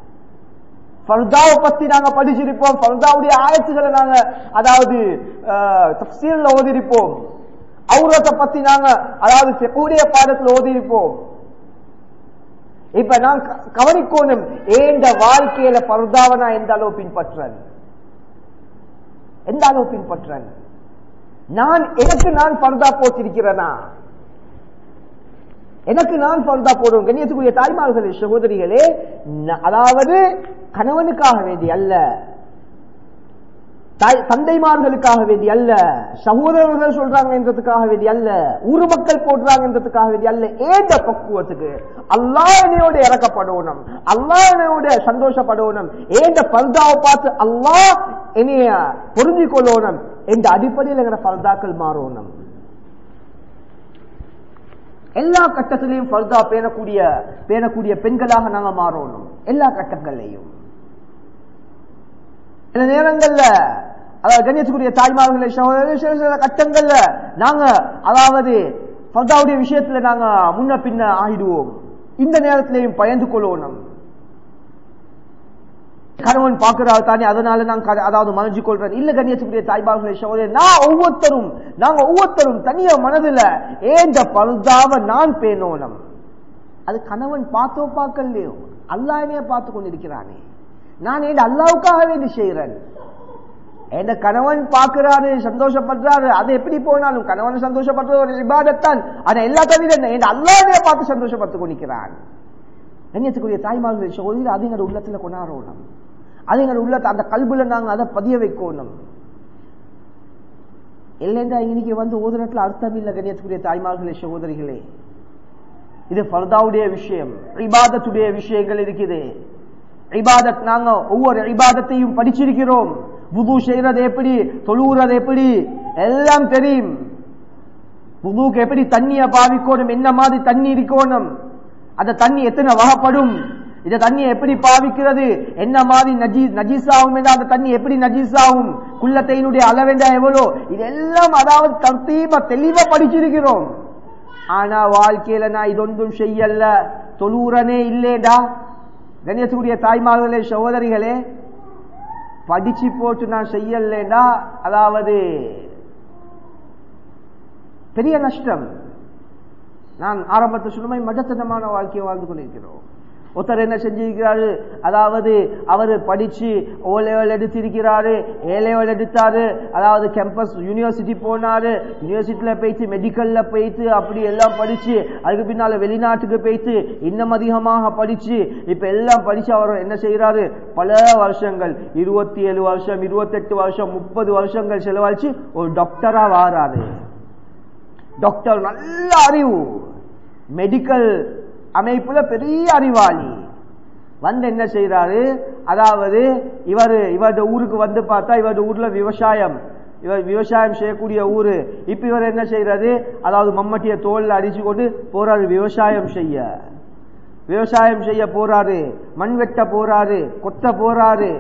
ஃபர்தாவை பத்தி நாங்க படிச்சிருப்போம் ஃபர்தாவுடைய ஆயத்துகளை நாங்க அதாவது தப்சீல்ல ஓதிருப்போம் அவுரத்தை பத்தி நாங்க அதாவது செக்குடைய பாடத்துல ஓதிருப்போம் இப்ப நான் க- கவனிக்கோணும் ஏந்த வாழ்க்கையில பர்தாவை நான் எந்த அளவு பின்பற்றேன் எந்த அளவு பின்பற்றேன் நான் எனக்கு நான் பர்தா போட்டிருக்கிறேனா எனக்கு நான் பர்தா போடுவேன் கண்ணியத்துக்குரிய தாய்மார்களே சகோதரிகளே ந- அதாவது கணவனுக்காக வேண்டி அல்ல தாய்- தந்தைமார்களுக்காக வேண்டி அல்ல சகோதரர்கள் சொல்றாங்க என்றதுக்காக வேண்டி அல்ல ஊர் மக்கள் போடுறாங்க என்றதுக்காக வேண்டி அல்ல ஏந்த பக்குவத்துக்கு அல்லாஹ் என்னையோட இறக்கப்படணும் அல்லாஹ் என்னையோட சந்தோஷப்படணும் ஏந்த பர்தாவை பார்த்து அல்லாஹ் என்னைய புரிஞ்சிக் கொள்ளணும் என்ற அடிப்படையில் எங்க பர்தாக்கள் மாறணும் எல்லா கட்டத்திலையும் ஃபர்தா பேணக்கூடிய பேணக்கூடிய பெண்களாக நாங்க மாறணும் எல்லா கட்டங்கள்லையும் சில நேரங்கள்ல அதாவது கண்ணியத்துக்குரிய தாய்மார்களே சகோதரர்களே, சில சில கட்டங்கள்ல நாங்க அதாவது ஃபர்தாவுடைய விஷயத்துல நாங்க முன்ன பின்ன ஆகிடுவோம் இந்த நேரத்திலையும் பயந்து கொள்ளணும் கணவன் பார்க்கிறாள் தானே அதனால நான் க- அதாவது மறைஞ்சு கொள்றேன் இல்ல கண்ணியத்துக்குரிய தாய்மார்களே சகோதரர் நான் ஒவ்வொருத்தரும் நாங்க ஒவ்வொருத்தரும் தனியா மனதுல ஏந்த பருதாவை நான் பேணோனம் அது கணவன் பார்த்தோ பார்க்கலையோ அல்லாஹ் என்னைய பார்த்து கொண்டிருக்கிறானே நான் ஏன் அல்லாவுக்காக வேண்டி செய்கிறேன் என் கணவன் பார்க்கிறாரு சந்தோஷப்படுறாரு அது எப்படி போனாலும் கணவன் சந்தோஷப்படுறது ஒரு இபாதத்தான் ஆனா எல்லா தவிர என் அல்லாஹ்வே பார்த்து சந்தோஷப்படுத்திக் கொண்டிருக்கிறான் கண்ணியத்துக்குரிய தாய்மார்கள் சகோதரி அது எங்களோட உள்ளத்துல கொண்டாடணும் அது எங்க உள்ள அந்த கல்புல நாங்க அதை பதிய வைக்கணும் இல்லைண்டா இன்னைக்கு வந்து ஓதுனத்துல அர்த்தம் இல்லை கண்ணியத்துக்குரிய தாய்மார்களே சகோதரிகளே இது ஃபர்தாவுடைய விஷயம் இபாதத்துடைய விஷயங்கள் இருக்குது இபாதத் நாங்க ஒவ்வொரு இபாதத்தையும் படிச்சிருக்கிறோம் புது செய்யறது எப்படி தொழுகிறது எப்படி எல்லாம் தெரியும் புதுக்கு எப்படி தண்ணிய பாவிக்கணும் என்ன மாதிரி தண்ணி இருக்கணும் அந்த தண்ணி எத்தனை வகைப்படும் இந்த தண்ணியை எப்படி பாவிக்கிறது என்ன மாதிரி நஜீ நஜீஸாகும் என்றால் அந்த தண்ணி எப்படி நஜீஸாகும் குள்ளத்தையினுடைய அளவெண்டா எவ்வளோ இதெல்லாம் அதாவது தர்த்தீபா தெளிவா படிச்சிருக்கிறோம் ஆனா வாழ்க்கையில நான் இதொன்றும் செய்யல தொழுறனே இல்லேடா கணேசனுடைய தாய்மார்களே சகோதரிகளே படிச்சு போட்டு நான் செய்யலேண்டா அதாவது பெரிய நஷ்டம் நான் ஆரம்பத்தில் சொன்ன மாதிரி மடத்தனமான வாழ்க்கையை வாழ்ந்து கொண்டிருக்கிறோம் ஒருத்தர் என்ன செஞ்சிருக்கிறாரு அதாவது அவர் படிச்சு ஓ லெவல் எடுத்திருக்கிறாரு ஏ லெவல் எடுத்தாரு அதாவது கேம்பஸ் யூனிவர்சிட்டி போனாரு யூனிவர்சிட்டியில போயிட்டு மெடிக்கல்ல போயிட்டு அப்படி எல்லாம் படிச்சு அதுக்கு பின்னால வெளிநாட்டுக்கு போயிட்டு இன்னும் அதிகமாக படிச்சு இப்ப எல்லாம் படிச்சு அவர் என்ன செய்யறாரு பல வருஷங்கள் இருபத்தி ஏழு வருஷம் இருபத்தெட்டு வருஷம் முப்பது வருஷங்கள் செலவழிச்சு ஒரு டாக்டரா வாராரு டாக்டர் நல்ல அறிவு மெடிக்கல் அமைப்புல பெரிய அறிவாளி வந்து என்ன செய்யறாரு அதாவது இவர் இவருடைய ஊருக்கு வந்து பார்த்தா இவருடைய ஊர்ல விவசாயம் இவர் விவசாயம் செய்யக்கூடிய ஊரு இப்ப இவர் என்ன செய்யறது அதாவது மம்மட்டிய தோல்ல அடிச்சு கொண்டு போறாரு விவசாயம் செய்ய விவசாயம் செய்ய போறாரு மண் வெட்ட போறாரு கொத்த போறாரு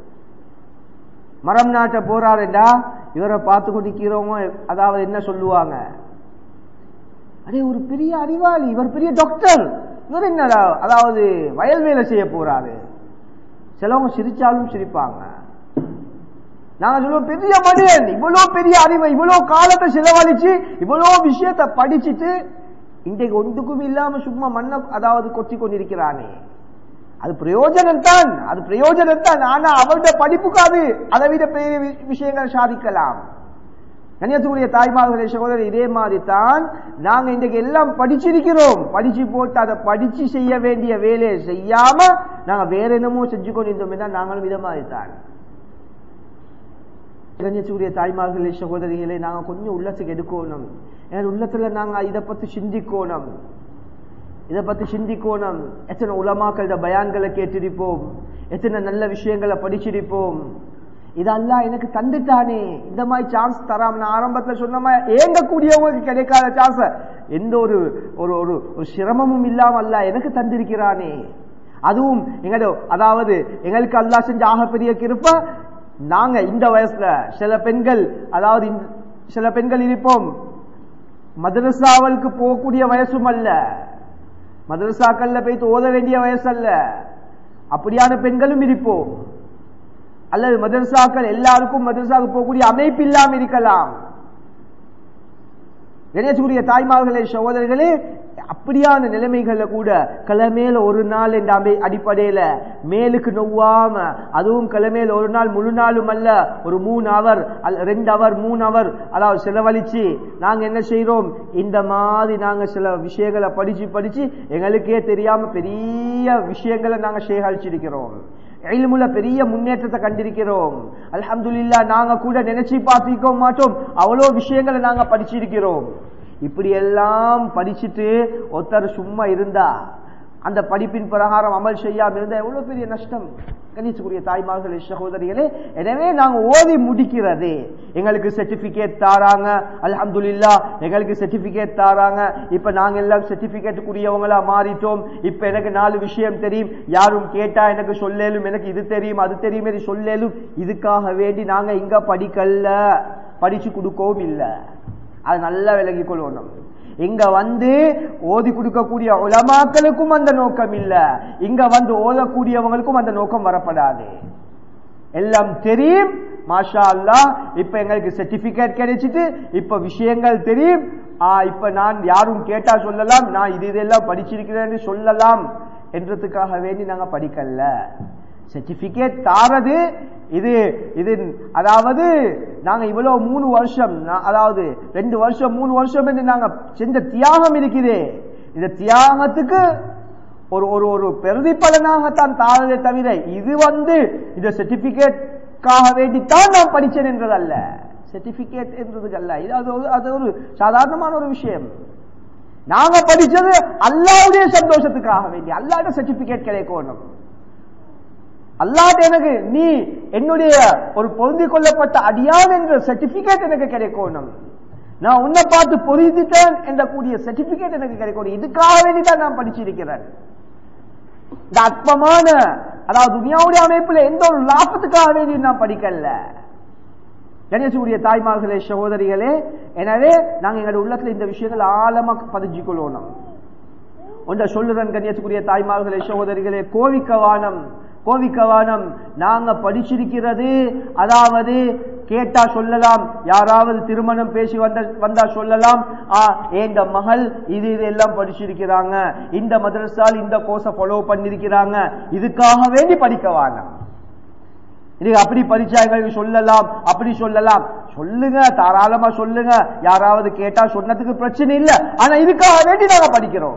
மரம் நாட்ட போறாருண்டா இவரை பார்த்து கொண்டிருக்கிறவங்க அதாவது என்ன சொல்லுவாங்க அடே ஒரு பெரிய அறிவாளி இவர் பெரிய டாக்டர் இவர் என்னடா அதாவது வயல் வேலை செய்ய போறாரு சிலவங்க சிரிச்சாலும் சிரிப்பாங்க நாங்க சொல்லுவோம் பெரிய மனிதன் இவ்வளவு பெரிய அறிவை இவ்வளவு காலத்தை செலவழிச்சு இவ்வளவு விஷயத்தை படிச்சுட்டு இன்றைக்கு ஒன்றுக்கும் இல்லாம சும்மா மண்ணை அதாவது கொத்தி கொண்டிருக்கிறானே அது பிரயோஜனம் தான் அது பிரயோஜனம் தான் ஆனா அவருடைய படிப்புக்கு அது அதை விட பெரிய விஷயங்கள் சாதிக்கலாம் கன்னியாகுமரிய தாய்மார்களே சகோதரர் இதே மாதிரி தான் நாங்க இன்றைக்கு எல்லாம் படிச்சிருக்கிறோம் படிச்சு போட்டு அதை படிச்சு செய்ய வேண்டிய வேலையை செய்யாம நாங்க வேற என்னமோ செஞ்சு கொண்டிருந்தோம் தான் நாங்களும் இதை மாதிரி தான் கன்னியாகுமரிய தாய்மார்களே சகோதரிகளை நாங்க கொஞ்சம் உள்ளத்துக்கு எடுக்கணும் என் உள்ளத்துல நாங்க இதை பத்தி சிந்திக்கணும் இதை பத்தி சிந்திக்கணும் எத்தனை உலமாக்களோட பயான்களை கேட்டிருப்போம் எத்தனை நல்ல விஷயங்களை படிச்சிருப்போம் இதெல்லாம் எனக்கு தந்துட்டானே இந்த மாதிரி சான்ஸ் தராம நான் ஆரம்பத்தில் சொன்ன மாதிரி ஏங்கக்கூடியவங்களுக்கு கிடைக்காத சான்ஸ் எந்த ஒரு ஒரு ஒரு ஒரு சிரமமும் இல்லாம அல்ல எனக்கு தந்திருக்கிறானே அதுவும் எங்களோட அதாவது எங்களுக்கு அல்லா செஞ்ச ஆகப்பெரிய கிருப்ப நாங்க இந்த வயசுல சில பெண்கள் அதாவது சில பெண்கள் இருப்போம் மதரசாவலுக்கு போகக்கூடிய வயசும் அல்ல மதரசாக்கள்ல போய்த்து ஓத வேண்டிய வயசு அல்ல அப்படியான பெண்களும் இருப்போம் அல்லது மதரசாக்கள் எல்லாருக்கும் மதரசாவுக்கு போகக்கூடிய அமைப்பு இல்லாம இருக்கலாம் கணேசனுடைய தாய்மார்களே சகோதரர்களே அப்படியான நிலைமைகள்ல கூட கிழமையில ஒரு நாள் என்ற அமை அடிப்படையில மேலுக்கு நொவ்வாம அதுவும் கிழமையில ஒரு நாள் முழு நாளும் அல்ல ஒரு மூணு அவர் ரெண்டு அவர் மூணு அவர் அதாவது செலவழிச்சு நாங்க என்ன செய்யறோம் இந்த மாதிரி நாங்க சில விஷயங்களை படிச்சு படிச்சு எங்களுக்கே தெரியாம பெரிய விஷயங்களை நாங்க சேகரிச்சிருக்கிறோம் இல்முல பெரிய முன்னேற்றத்தை கண்டிருக்கிறோம் அல்ஹம்துலில்லா நாங்க கூட நினைச்சு பார்த்திருக்க மாட்டோம் அவ்வளோ விஷயங்களை நாங்க படிச்சிருக்கிறோம் இப்படி எல்லாம் படிச்சுட்டு ஒருத்தர் சும்மா இருந்தா அந்த படிப்பின் பிரகாரம் அமல் செய்யாம இருந்தா எவ்வளவு பெரிய நஷ்டம் கணிச்சுக்குரிய தாய்மார்களே சகோதரிகளே எனவே நாங்க ஓதி முடிக்கிறது எங்களுக்கு சர்டிபிகேட் தாராங்க அல்ஹம்துலில்லா எங்களுக்கு சர்டிபிகேட் தாராங்க இப்ப நாங்க எல்லாம் சர்டிபிகேட் கூடியவங்களா மாறிட்டோம் இப்ப எனக்கு நாலு விஷயம் தெரியும் யாரும் கேட்டா எனக்கு சொல்லேலும் எனக்கு இது தெரியும் அது தெரியும் சொல்லேலும் இதுக்காக வேண்டி நாங்க இங்க படிக்கல படிச்சு கொடுக்கவும் இல்லை அது நல்லா விலகி கொள்ளணும் இங்க வந்து ஓதி கொடுக்கக்கூடிய உலமாக்களுக்கும் அந்த நோக்கம் இல்ல இங்க வந்து ஓதக்கூடியவங்களுக்கும் அந்த நோக்கம் வரப்படாது எல்லாம் தெரியும் மாஷா அல்லா இப்ப எங்களுக்கு சர்டிபிகேட் கிடைச்சிட்டு இப்ப விஷயங்கள் தெரியும் இப்ப நான் யாரும் கேட்டா சொல்லலாம் நான் இது இதெல்லாம் படிச்சிருக்கிறேன்னு சொல்லலாம் என்றதுக்காக வேண்டி நாங்க படிக்கல சர்டிபிகேட் தாரது இது இது அதாவது நாங்க இவ்வளவு மூணு வருஷம் அதாவது ரெண்டு வருஷம் மூணு வருஷம் என்று நாங்க செஞ்ச தியாகம் இருக்குது இந்த தியாகத்துக்கு ஒரு ஒரு ஒரு பிரதிபலனாகத்தான் தாழே தவிர இது வந்து இந்த சர்டிபிகேட்காக வேண்டித்தான் நான் படிச்சேன் என்றதல்ல சர்டிபிகேட் என்றது அல்ல இது அது ஒரு- அது ஒரு சாதாரணமான ஒரு விஷயம் நாங்க படிச்சது அல்லாவுடைய சந்தோஷத்துக்காக வேண்டி அல்லாட சர்டிபிகேட் கிடைக்கணும் அல்லாட்ட எனக்கு நீ என்னுடைய ஒரு பொருந்திக் கொள்ளப்பட்ட அடியான் என்ற சர்டிபிகேட் எனக்கு கிடைக்கணும் நான் உன்னை பார்த்து பொருந்திட்டேன் என்ற கூடிய சர்டிபிகேட் எனக்கு கிடைக்கணும் இதுக்காக வேண்டி தான் நான் படிச்சிருக்கிறேன் இந்த அற்பமான அதாவது துனியாவுடைய அமைப்புல எந்த ஒரு லாபத்துக்காக வேண்டி நான் படிக்கல கணேசனுடைய தாய்மார்களே சகோதரிகளே எனவே நாங்க எங்களுடைய உள்ளத்துல இந்த விஷயங்கள் ஆழமா பதிஞ்சு கொள்ளணும் ஒன்றை சொல்லுறன் கண்ணியத்துக்குரிய தாய்மார்களே சகோதரிகளே கோவிக்கவானம் கோவிக்கவானம் நாங்க படிச்சிருக்கிறது அதாவது கேட்டா சொல்லலாம் யாராவது திருமணம் பேசி வந்த வந்தா சொல்லலாம் ஆ எங்க மகள் இது இது எல்லாம் படிச்சிருக்கிறாங்க இந்த மதரசால் இந்த கோர்ஸை ஃபாலோ பண்ணிருக்கிறாங்க இதுக்காக வேண்டி படிக்கவானம் இது அப்படி படிச்சா எங்களுக்கு சொல்லலாம் அப்படி சொல்லலாம் சொல்லுங்க தாராளமா சொல்லுங்க யாராவது கேட்டா சொன்னதுக்கு பிரச்சனை இல்ல ஆனா இதுக்காக வேண்டி நாங்க படிக்கிறோம்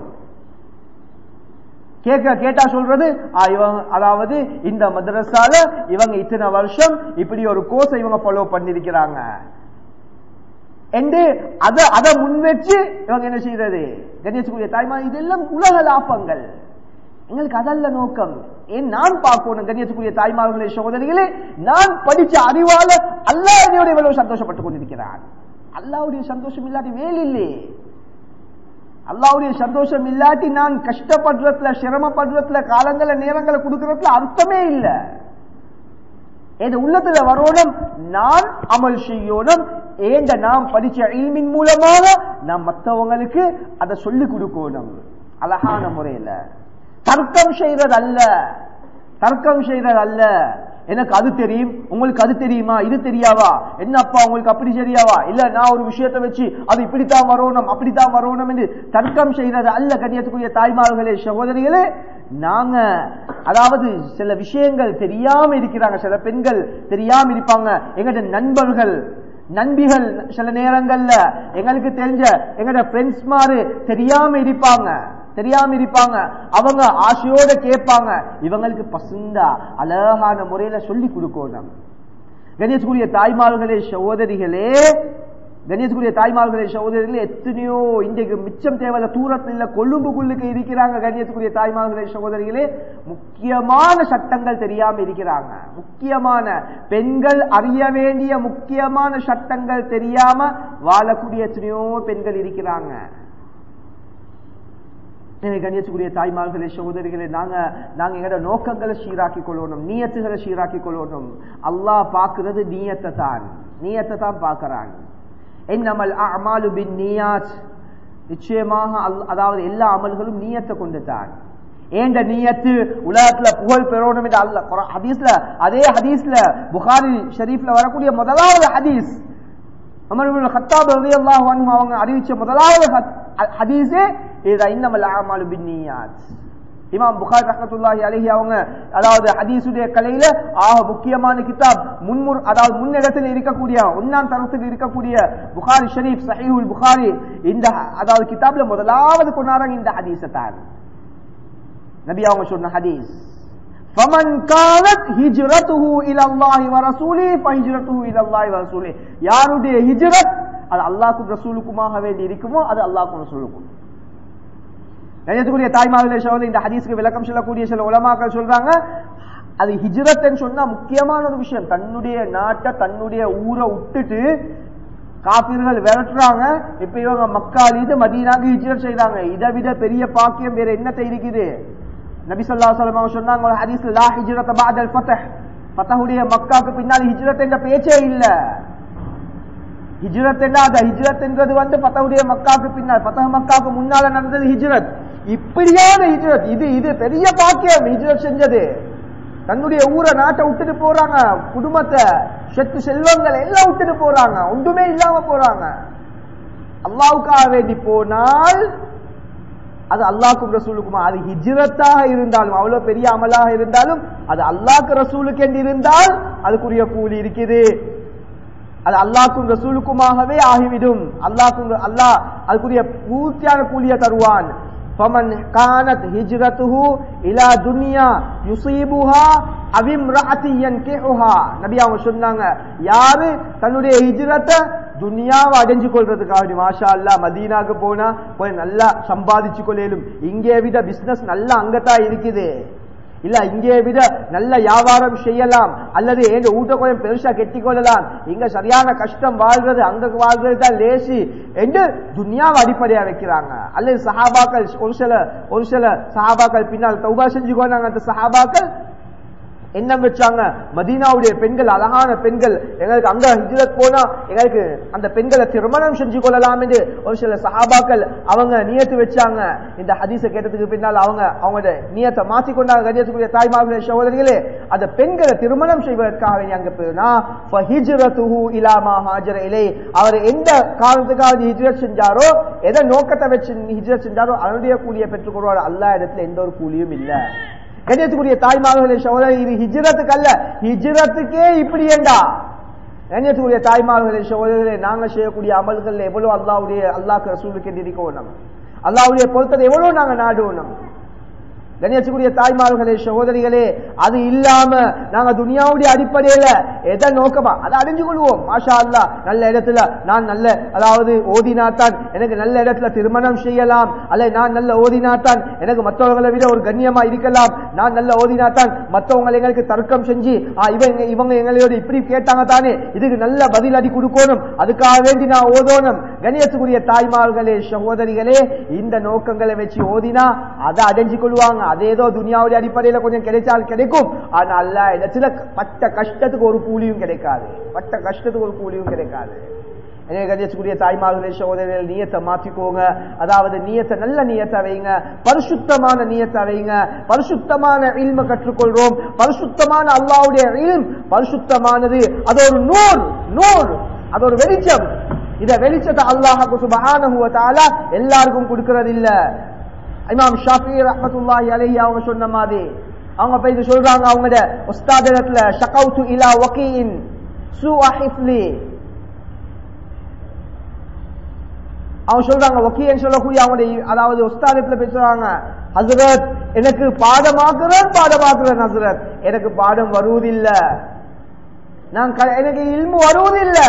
கேட்க கேட்டா சொல்றது ஆ, இவங்க அதாவது இந்த மதரசால இவங்க இத்தனை வருஷம் இப்படி ஒரு கோர்ஸ் இவங்க ஃபாலோ பண்ணிருக்கிறாங்க என்று அத அதை முன்வச்சு இவங்க என்ன செய்யறது கணேசக்குரிய தாய்மா இதெல்லாம் உலக லாபங்கள் எங்களுக்கு அதல்ல நோக்கம் ஏன் நான் பார்க்கணும் கண்ணியத்துக்குரிய தாய்மார்களே சகோதரிகளே நான் படிச்ச அறிவால அல்லாஹ் என்னோட இவ்வளவு சந்தோஷப்பட்டுக் கொண்டிருக்கிறான் அல்லாவுடைய சந்தோஷம் இல்லாட்டி வேல் இல்லையே அல்லாவுடைய சந்தோஷம் இல்லாட்டி நான் கஷ்டப்படுறதுல சிரமப்படுறதுல காலங்கள நேரங்களை கொடுக்கறதுல அர்த்தமே இல்லை என் உள்ளத்துல வரணும் நான் அமல் செய்யணும் ஏண்ட நாம் படிச்ச இல்மின் மூலமாக நாம் மற்றவங்களுக்கு அதை சொல்லி கொடுக்கணும் அழகான முறையில தர்க்கம் செய்யறது அல்ல தர்க்கம் செய்யறது அல்ல எனக்கு அது தெரியும் உங்களுக்கு அது தெரியுமா இது தெரியாவா என்ன அப்பா உங்களுக்கு அப்படி சரியாவா இல்ல நான் ஒரு விஷயத்தை வச்சு அது இப்படித்தான் வரணும் அப்படித்தான் வரணும் என்று தர்க்கம் செய்யறது அல்ல கண்ணியத்துக்குரிய தாய்மார்களே சகோதரிகளே நாங்க அதாவது சில விஷயங்கள் தெரியாம இருக்கிறாங்க சில பெண்கள் தெரியாம இருப்பாங்க எங்கட நண்பர்கள் நண்பிகள் சில நேரங்கள்ல எங்களுக்கு தெரிஞ்ச எங்கட ஃப்ரெண்ட்ஸ் மாதிரி தெரியாம இருப்பாங்க தெரியாம இருப்பாங்க அவங்க ஆசையோட கேட்பாங்க இவங்களுக்கு பசுந்தா அழகான முறையில சொல்லி கொடுக்கணும் கணேஷ்குரிய தாய்மார்களே சகோதரிகளே கணேஷ்குரிய தாய்மார்களே சகோதரிகளே எத்தனையோ இன்றைக்கு மிச்சம் தேவையில்ல தூரத்தில் இல்ல கொழும்புக்குள்ளுக்கு இருக்கிறாங்க கணேஷ்குரிய தாய்மார்களே சகோதரிகளே முக்கியமான சட்டங்கள் தெரியாம இருக்கிறாங்க முக்கியமான பெண்கள் அறிய வேண்டிய முக்கியமான சட்டங்கள் தெரியாம வாழக்கூடிய எத்தனையோ பெண்கள் இருக்கிறாங்க எனவே கண்ணியத்துக்குரிய தாய்மார்களே சகோதரிகளே நாங்க நாங்க எங்களோட நோக்கங்களை சீராக்கி கொள்ளணும் நீயத்துகளை சீராக்கி கொள்ளணும் அல்லாஹ் பார்க்கிறது நீயத்தை தான் நீயத்தை தான் பார்க்கிறான் என்னமல் அமாலு பின் நீயாத் நிச்சயமாக அல்- அதாவது எல்லா அமல்களும் நீயத்தை கொண்டு தான் ஏண்ட நீயத்து உலகத்துல புகழ் பெறணும் என்று அல்ல குர்ஆன் ஹதீஸ்ல அதே ஹதீஸ்ல புகாரி ஷரீஃப்ல வரக்கூடிய முதலாவது ஹதீஸ் உமர் இப்னு கத்தாப் ரலியல்லாஹு அன்ஹு அவங்க அறிவிச்ச முதலாவது ஹத்- அ- ஹதீஸே இது இன்னமல் அமாலு பின்னியாத் இமாம் புகாரி ரஹ்மத்துல்லாஹி அலைஹி அவங்க அதாவது ஹதீஸுடைய கலையில ஆக முக்கியமான கிதாப் முன்முர் அதாவது முன்னிடத்தில் இருக்கக்கூடிய ஒன்னாம் தரத்தில் இருக்கக்கூடிய புகாரி ஷரீஃப் சஹீஹுல் புகாரி இந்த ஹ- அதாவது கிதாப்ல முதலாவது கொண்டாடுறாங்க இந்த ஹதீஸை தான் நபி அவங்க சொன்ன ஹதீஸ் فمن كانت هجرته الى الله ورسوله فهجرته الى الله ورسوله யாருடைய ஹிஜ்ரத் அது அல்லாஹ்வுக்கும் ரசூலுக்குமாக வேண்டி இருக்குமோ அது அல்லாஹ்வுக்கும் ரசூலுக்கும் கணியத்துக்குரிய தாய்மார்களே சகோதரி இந்த ஹதீஸ்க்கு விளக்கம் சொல்லக்கூடிய சில உலமாக்கள் சொல்றாங்க அது ஹிஜ்ரத்ன்னு சொன்னா முக்கியமான ஒரு விஷயம் தன்னுடைய நாட்டை தன்னுடைய ஊரை விட்டுட்டு காப்பீர்கள் விரட்டுறாங்க இப்ப இவங்க மக்கால் இது மதீனாக்கு ஹிஜ்ரத் செய்றாங்க இதை விட பெரிய பாக்கியம் வேற என்னத்தை இருக்குது நபி ஸல்லல்லாஹு அலைஹி வஸல்லம் அவங்க சொன்னாங்க ஒரு ஹதீஸ்ல லா ஹிஜ்ரத பஅதல் ஃபத்ஹ் ஃபத்ஹுடைய மக்காக்கு பின்னால் ஹிஜ்ரத் என்ற பேச்சே இல்ல ஹிஜ்ரத் என்ன அது ஹிஜ்ரத் என்றது வந்து ஃபத்ஹுடைய மக்காக்கு பின்னால் ஃபத்ஹ் மக்காக்கு முன்னால நடந்தது ஹிஜ்ரத் இப்படியான ஹிஜ்ரத் இது இது பெரிய பாக்கியம் ஹிஜ்ரத் செஞ்சது தன்னுடைய ஊரை நாட்டை விட்டுட்டு போறாங்க குடும்பத்தை சொத்து செல்வங்கள் எல்லாம் விட்டுட்டு போறாங்க ஒன்றுமே இல்லாம போறாங்க அல்லாவுக்காக வேண்டி போனால் அது அல்லாஹ்க்கும் ரசூலுக்குமா அது ஹிஜ்ரத்தாக இருந்தாலும் அவ்வளவு பெரிய அமலாக இருந்தாலும் அது அல்லாஹ்க்கு ரசூலுக்கு என்று இருந்தால் அதுக்குரிய கூலி இருக்குது அது அல்லாஹ்க்கும் ரசூலுக்குமாகவே ஆகிவிடும் அல்லாஹ்க்கும் அல்லாஹ் அதுக்குரிய பூர்த்தியான கூலியை தருவான் فمن كانت هجرته الى دنيا يصيبها او امراه ينكحها நபி அவங்க சொன்னாங்க யாரு தன்னுடைய ஹிஜ்ரத்தை துனியாவை அடைஞ்சு கொள்றதுக்காக மாஷா அல்லா மதீனாக்கு போனா போய் நல்லா சம்பாதிச்சு கொள்ளையிலும் இங்கே விட பிசினஸ் நல்லா அங்கத்தான் இருக்குது இல்ல இங்கே விட நல்ல வியாபாரம் செய்யலாம் அல்லது எங்க ஊட்ட கொஞ்சம் பெருசா கெட்டி கொள்ளலாம் இங்க சரியான கஷ்டம் வாழ்றது அங்க வாழ்றது தான் லேசி என்று துன்யாவை அடிப்படையா வைக்கிறாங்க அல்லது சஹாபாக்கள் ஒரு சில ஒரு சில சஹாபாக்கள் பின்னால் தௌபா செஞ்சுக்கோனாங்க அந்த சஹாபாக்கள் என்ன வச்சாங்க மதீனாவுடைய பெண்கள் அழகான பெண்கள் எங்களுக்கு அங்க ஹிஜ்ரத் போனா எங்களுக்கு அந்த பெண்களை திருமணம் செஞ்சு கொள்ளலாம் என்று ஒரு சில சஹாபாக்கள் அவங்க நியத்து வச்சாங்க இந்த ஹதீஸை கேட்டதுக்கு பின்னால் அவங்க அவங்களோட நியத்தை மாத்தி கொண்டாங்க கணியத்துக்குரிய தாய்மார்களே சகோதரிகளே அந்த பெண்களை திருமணம் செய்வதற்காக வேண்டி அங்க போனா ஃபஹிஜ்ரத்துஹு இலா மா ஹாஜர இலை அவர் எந்த காரணத்துக்காக ஹிஜ்ரத் செஞ்சாரோ எதை நோக்கத்தை வச்சு ஹிஜ்ரத் செஞ்சாரோ அதனுடைய கூலியை பெற்றுக்கொள்வார் அல்லா இடத்துல எந்த ஒரு கூலியும் இல்லை கண்ணியத்துக்குரிய தாய்மார்களே சகோதரி இது ஹிஜ்ரத்துக்கு அல்ல ஹிஜ்ரத்துக்கே இப்படி ஏண்டா கண்ணியத்துக்குரிய தாய்மார்களே சகோதரர்களே நாங்க செய்யக்கூடிய அமல்கள் எவ்வளவு அல்லாவுடைய அல்லாஹ் ரசூலுக்கு இருக்கணும் அல்லாவுடைய பொருத்தத்தை எவ்வளவு நாங்க நாடுவோம் கணேசக்குரிய தாய்மார்களே சகோதரிகளே அது இல்லாம நாங்க துனியாவுடைய அடிப்படையில எதை நோக்கமா அதை அடைஞ்சு கொள்வோம் மாஷா அல்லா நல்ல இடத்துல நான் நல்ல அதாவது ஓதினாத்தான் எனக்கு நல்ல இடத்துல திருமணம் செய்யலாம் அல்ல நான் நல்ல ஓதினாத்தான் எனக்கு மற்றவர்களை விட ஒரு கண்ணியமா இருக்கலாம் நான் நல்ல ஓதினாத்தான் மற்றவங்க எங்களுக்கு தர்க்கம் செஞ்சு ஆ, இவங்க இவங்க எங்களோட இப்படி கேட்டாங்க தானே இதுக்கு நல்ல பதில் அடி கொடுக்கணும் அதுக்காக வேண்டி நான் ஓதோணும் கணேசக்குரிய தாய்மார்களே சகோதரிகளே இந்த நோக்கங்களை வச்சு ஓதினா அதை அடைஞ்சு கொள்வாங்க அது ஏதோ துனியாவுடைய அடிப்படையில கொஞ்சம் கிடைச்சால் கிடைக்கும் ஆனா அல்ல இடத்துல பட்ட கஷ்டத்துக்கு ஒரு கூலியும் கிடைக்காது பட்ட கஷ்டத்துக்கு ஒரு கூலியும் கிடைக்காது எனவே கணேசக்குரிய தாய்மார்களே சகோதரர்கள் நீயத்தை மாற்றிக்கோங்க அதாவது நீயத்தை நல்ல நீயத்தை வைங்க பரிசுத்தமான நீயத்தை வைங்க பரிசுத்தமான இல்ம கற்றுக்கொள்றோம் பரிசுத்தமான அல்லாவுடைய இல்ம் பரிசுத்தமானது அது ஒரு நூல் நூல் அது ஒரு வெளிச்சம் இத வெளிச்சத்தை அல்லாஹு சுபஹானஹு வ தஆலா எல்லாருக்கும் கொடுக்கிறது இல்ல இமாம் ஷாஃபி ரஹ்மத்துல்லாஹி அலைஹி அவங்க சொன்ன மாதிரி அவங்க போய் இது சொல்றாங்க அவங்களோட உஸ்தாத் இடத்துல ஷகவுத்து இலா வகீன் சூஅ ஹிஃப்லி அவங்க சொல்றாங்க வக்கீன்னு சொல்லக்கூடிய அவங்களுடைய அதாவது உஸ்தாதத்துல பேசுறாங்க ஹசரத் எனக்கு பாடமாக்குறேன் பாடமாக்குறேன் ஹசரத் எனக்கு பாடம் வருவதில்ல நான் க- எனக்கு இல்மு வருவதில்ல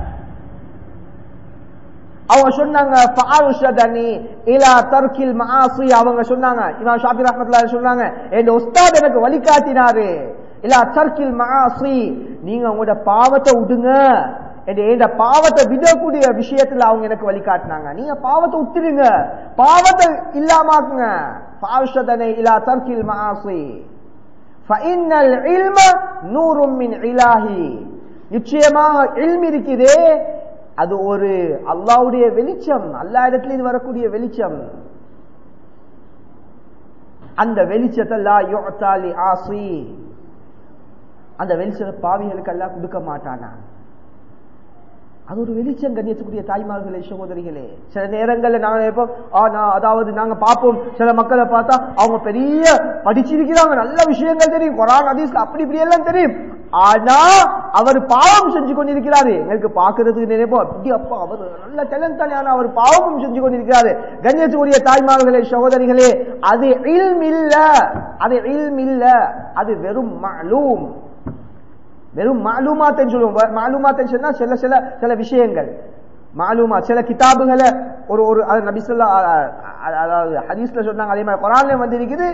அவங்க சொன்னாங்க ஃபாருஷதனி இலா தர்கில் மஆசி அவங்க சொன்னாங்க இமாம் ஷாஃபி ரஹ்மத்துல்லாஹி சொன்னாங்க என் உஸ்தாத் எனக்கு வழிகாட்டினாரு இலா தர்கில் மஆசி நீங்க உங்களோட பாவத்தை விடுங்க என் பாவத்தை விடக்கூடிய விஷயத்துல அவங்க எனக்கு வழிகாட்டினாங்க நீங்க பாவத்தை விட்டுடுங்க பாவத்தை இல்லாமாக்குங்க ஃபாருஷதனி இலா தர்கில் மஆசி فإن العلم نور من إلهي நிச்சயமாக இல்ம் இருக்குதே அது ஒரு அல்லாவுடைய வெளிச்சம் அல்லா இடத்துல இது வரக்கூடிய வெளிச்சம் அந்த வெளிச்சத்தை லா யுஅத்தா லி ஆசி அந்த வெளிச்சத்தை பாவிகளுக்கு எல்லாம் கொடுக்க மாட்டானா அது ஒரு வெளிச்சம் கண்ணியத்துக்குரிய தாய்மார்களே சகோதரிகளே சில நேரங்கள்ல நாங்க நினைப்போம் ஆ நான் அதாவது நாங்க பார்ப்போம் சில மக்களை பார்த்தா அவங்க பெரிய படிச்சிருக்கிறாங்க நல்ல விஷயங்கள் தெரியும் குரான் ஹதீஸ்ல அப்படி இப்படி எல்லாம் தெரியும் ஆனா அவர் பாவம் செஞ்சு கொண்டிருக்கிறாரு எங்களுக்கு பாக்குறதுக்கு நினைப்போம் அப்படி அப்பா அவர் நல்ல டேலண்ட் தானே ஆனா அவர் பாவமும் செஞ்சு கொண்டிருக்கிறாரு கண்ணியத்துக்குரிய தாய்மார்களே சகோதரிகளே அது இல்ம் இல்ல அது இல்ம் இல்ல அது வெறும் மலூம் வெறும் மாலுமாத்தன்னு சொல்லுவோம் மாலுமாத்தன்னு சொன்னா சில சில சில விஷயங்கள் மாலுமா சில கிதாபுகளை ஒரு ஒரு அது நபி சொல்லா அதாவது ஹதீஸ்ல சொன்னாங்க அதே மாதிரி குரான்ல வந்திருக்குது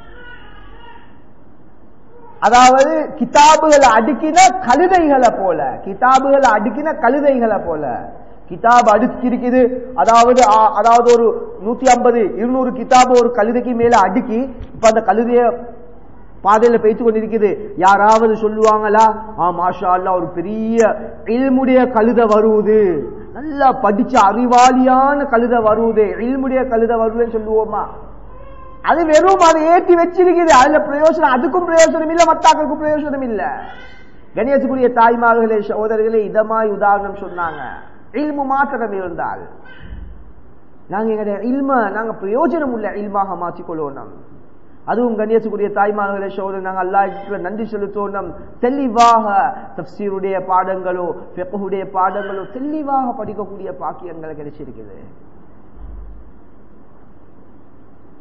அதாவது கிதாபுகளை அடுக்கின கழுதைகளை போல கிதாபுகளை அடுக்கின கழுதைகளை போல கிதாப் அடுக்கி இருக்குது அதாவது ஆ- அதாவது ஒரு நூத்தி ஐம்பது இருநூறு கிதாபு ஒரு கழுதைக்கு மேல அடுக்கி இப்ப அந்த கழுதைய பாதையில பேய்த்து கொண்டிருக்குது யாராவது சொல்லுவாங்களா ஆ மாஷா அல்லாஹ் ஒரு பெரிய இல்முடைய கழுத வருவது நல்லா படிச்ச அறிவாளியான கழுத வருவது இல்முடைய கழுத வருதுன்னு சொல்லுவோமா அது வெறும் அதை ஏற்றி வச்சிருக்குது அதுல பிரயோஜனம் அதுக்கும் பிரயோஜனம் இல்ல மத்தாக்களுக்கும் பிரயோஜனம் இல்ல கணேசக்குரிய தாய்மார்களே சகோதரர்களே இதமாய் உதாரணம் சொன்னாங்க இல்மு மாத்திரம் இருந்தால் நாங்க எங்களுடைய இல்ம நாங்க பிரயோஜனம் உள்ள இல்மாக மாற்றிக்கொள்ளணும் அதுவும் கண்ணியத்துக்குரிய தாய்மார்களே சோதனை நாங்கள் அல்லாஹ்வுக்கு நன்றி செலுத்தோம் தெளிவாக தப்சீருடைய பாடங்களோ ஃபெக்குடைய பாடங்களோ தெளிவாக படிக்கக்கூடிய பாக்கியங்கள் கிடைச்சிருக்குது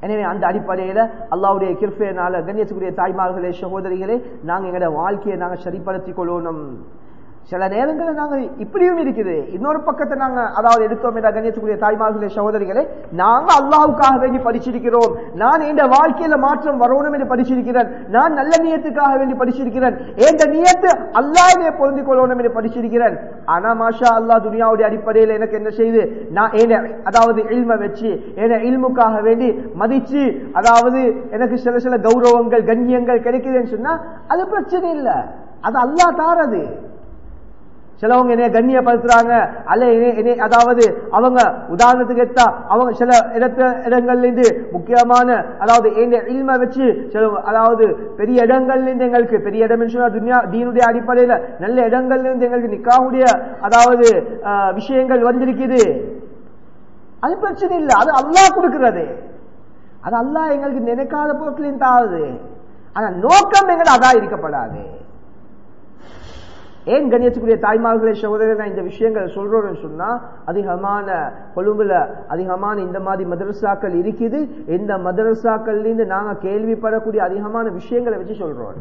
எனவே அந்த அடிப்படையில அல்லாவுடைய கிருப்பையினால கண்ணியத்துக்குரிய தாய்மார்களே சகோதரிகளே நாங்க எங்களோட வாழ்க்கையை நாங்க சரிப்படுத்திக் கொள்ளணும் சில நேரங்களில் நாங்க இப்படியும் இருக்குது இன்னொரு பக்கத்தை நாங்க அதாவது எடுத்தோம் என்ற கண்ணியத்துக்குரிய தாய்மார்களே சகோதரிகளே நாங்க அல்லாவுக்காக வேண்டி படிச்சிருக்கிறோம் நான் இந்த வாழ்க்கையில மாற்றம் வரணும் என்று படிச்சிருக்கிறேன் நான் நல்ல நியத்துக்காக வேண்டி படிச்சிருக்கிறேன் எந்த நியத்து அல்லாஹ்வே பொருந்திக் கொள்ளணும் என்று படிச்சிருக்கிறேன் ஆனா மாஷா அல்லாஹ் துனியாவுடைய அடிப்படையில் எனக்கு என்ன செய்து நான் என்ன அதாவது இல்ம வச்சு என்ன இல்முக்காக வேண்டி மதிச்சு அதாவது எனக்கு சில சில கௌரவங்கள் கண்ணியங்கள் கிடைக்குதுன்னு சொன்னா அது பிரச்சனை இல்லை அது அல்லாஹ் தாரது சிலவங்க என்னைய கண்ணியப்படுத்துறாங்க அல்ல என்னை- என்னை- அதாவது அவங்க உதாரணத்துக்கு எடுத்தா அவங்க சில இடத்த இடங்கள்ல இருந்து முக்கியமான அதாவது என்ன இல்ம வச்சு சில அதாவது பெரிய இடங்கள்ல இருந்து எங்களுக்கு பெரிய இடம் சொன்னா துன்யா தீனுடைய அடிப்படையில நல்ல இடங்கள்ல இருந்து எங்களுக்கு நிக்காவுடைய அதாவது ஆஹ், விஷயங்கள் வந்திருக்குது அது பிரச்சனை இல்லை அது அல்லாஹ் கொடுக்கிறது அது அல்லாஹ் எங்களுக்கு நினைக்காத பொருட்களையும் தாருது ஆனா நோக்கம் எங்களை அதா இருக்கப்படாது ஏன் கண்ணியத்துக்குரிய தாய்மார்களே சகோதரர் நான் இந்த விஷயங்களை சொல்றோம்னு சொன்னா அதிகமான கொழும்புல அதிகமான இந்த மாதிரி மதரசாக்கள் இருக்குது இந்த மதரசாக்கள்ல இருந்து நாங்க கேள்விப்படக்கூடிய அதிகமான விஷயங்களை வச்சு சொல்றோம்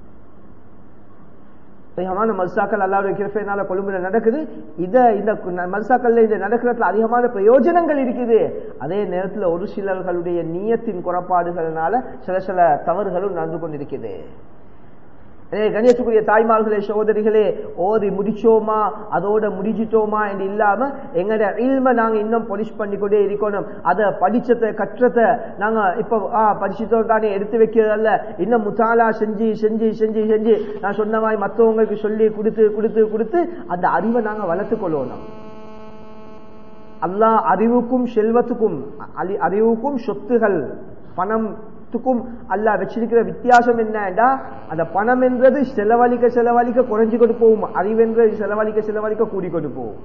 அதிகமான மல்சாக்கள் அல்லாவுடைய கிருப்பையினால கொழும்புல நடக்குது இத இந்த மல்சாக்கள்ல இது நடக்கிறதுல அதிகமான பிரயோஜனங்கள் இருக்குது அதே நேரத்துல ஒரு சிலர்களுடைய நீயத்தின் குறைபாடுகள்னால சில சில தவறுகளும் நடந்து கொண்டிருக்குது அதே கணேசக்குரிய தாய்மார்களே சகோதரிகளே ஓதி முடிச்சோமா அதோட முடிச்சிட்டோமா என்று இல்லாம எங்கட இல்ம நாங்க இன்னும் பொலிஷ் பண்ணிக்கொண்டே இருக்கணும் அதை படிச்சத கற்றத நாங்க இப்ப ஆ, படிச்சிட்டோம் தானே எடுத்து வைக்கிறதல்ல இன்னும் முத்தாலா செஞ்சு செஞ்சு செஞ்சு செஞ்சு நான் சொன்ன மாதிரி மற்றவங்களுக்கு சொல்லி கொடுத்து கொடுத்து கொடுத்து அந்த அறிவை நாங்க வளர்த்துக் கொள்ளணும் அல்லாஹ் அறிவுக்கும் செல்வத்துக்கும் அலி- அறிவுக்கும் சொத்துகள் பணத்துக்கும் அல்லாஹ் வச்சிருக்கிற வித்தியாசம் என்னடா அந்த பணம் என்றது செலவழிக்க செலவழிக்க குறைஞ்சு கொண்டு போகும் அறிவென்றது செலவழிக்க செலவழிக்க கூடி கொண்டு போகும்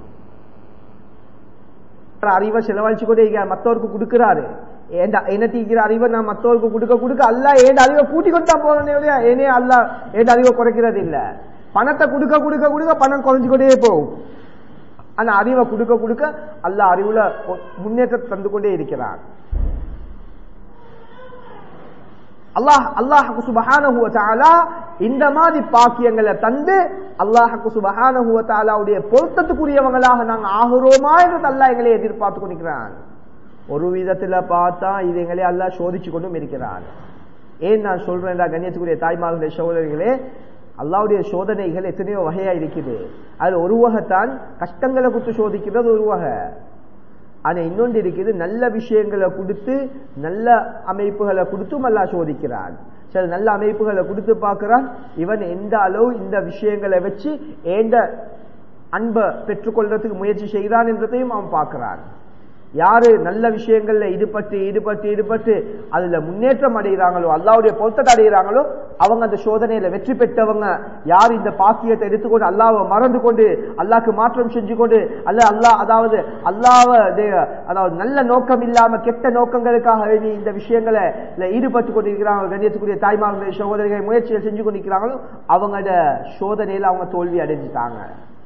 அறிவை செலவழிச்சு கொண்டே இருக்க மத்தவருக்கு கொடுக்கிறாரு ஏண்டா என்ன தீக்கிற அறிவை நான் மத்தவருக்கு கொடுக்க கொடுக்க அல்ல ஏன் அறிவை கூட்டி கொண்டு தான் போறேனே இல்லையா ஏனே அல்ல ஏன் அறிவை குறைக்கிறது இல்ல பணத்தை கொடுக்க கொடுக்க கொடுக்க பணம் குறைஞ்சு கொண்டே போகும் ஆனா அறிவை கொடுக்க கொடுக்க அல்லாஹ் அறிவுல ஒ- முன்னேற்றம் தந்து கொண்டே இருக்கிறான் அல்லாஹ் அல்லாஹுக்கு சுபஹானஹு வ தஆலா இந்த மாதிரி பாக்கியங்களை தந்து அல்லாஹுக்கு சுபஹானஹு வ தஆலாவுடைய பொருத்தத்துக்குரியவங்களாக நாங்க ஆகுறோமா என்று அல்லாஹ் எங்களை எதிர்பார்த்து கொண்டிருக்கிறான் ஒரு விதத்துல பார்த்தா இது எங்களை அல்லாஹ் சோதிச்சு கொண்டும் இருக்கிறான் ஏன் நான் சொல்றேன்டா கண்ணியத்துக்குரிய தாய்மார்களே சகோதரிகளே அல்லாவுடைய சோதனைகள் எத்தனையோ வகையா இருக்குது அது ஒரு வகைத்தான் கஷ்டங்களை கொடுத்து சோதிக்கிறது ஒரு வகை ஆனா இன்னொன்று இருக்குது நல்ல விஷயங்களை கொடுத்து நல்ல அமைப்புகளை கொடுத்தும் அல்லாஹ் சோதிக்கிறான் சில நல்ல அமைப்புகளை கொடுத்து பார்க்கிறான் இவன் எந்த அளவு இந்த விஷயங்களை வச்சு ஏண்ட அன்பை பெற்றுக்கொள்றதுக்கு முயற்சி செய்கிறான் என்றதையும் அவன் பார்க்கிறான் யாரு நல்ல விஷயங்கள்ல ஈடுபட்டு ஈடுபட்டு ஈடுபட்டு அதுல முன்னேற்றம் அடைகிறாங்களோ அல்லாவுடைய பொருத்தத்தை அடைகிறாங்களோ அவங்க அந்த சோதனையில வெற்றி பெற்றவங்க யார் இந்த பாக்கியத்தை எடுத்துக்கொண்டு அல்லாவை மறந்து கொண்டு அல்லாஹ்க்கு மாற்றம் செஞ்சு கொண்டு அல்ல அல்லாஹ் அதாவது அல்லாவ அதாவது நல்ல நோக்கம் இல்லாம கெட்ட நோக்கங்களுக்காக வேண்டி இந்த விஷயங்களை ஈடுபட்டு கொண்டிருக்கிறாங்க கண்ணியத்துக்குரிய தாய்மார்கள் சகோதரிகள் முயற்சிகள் செஞ்சு கொண்டிருக்கிறாங்களோ அவங்களோட சோதனையில அவங்க தோல்வி அடைஞ்சிட்டாங்க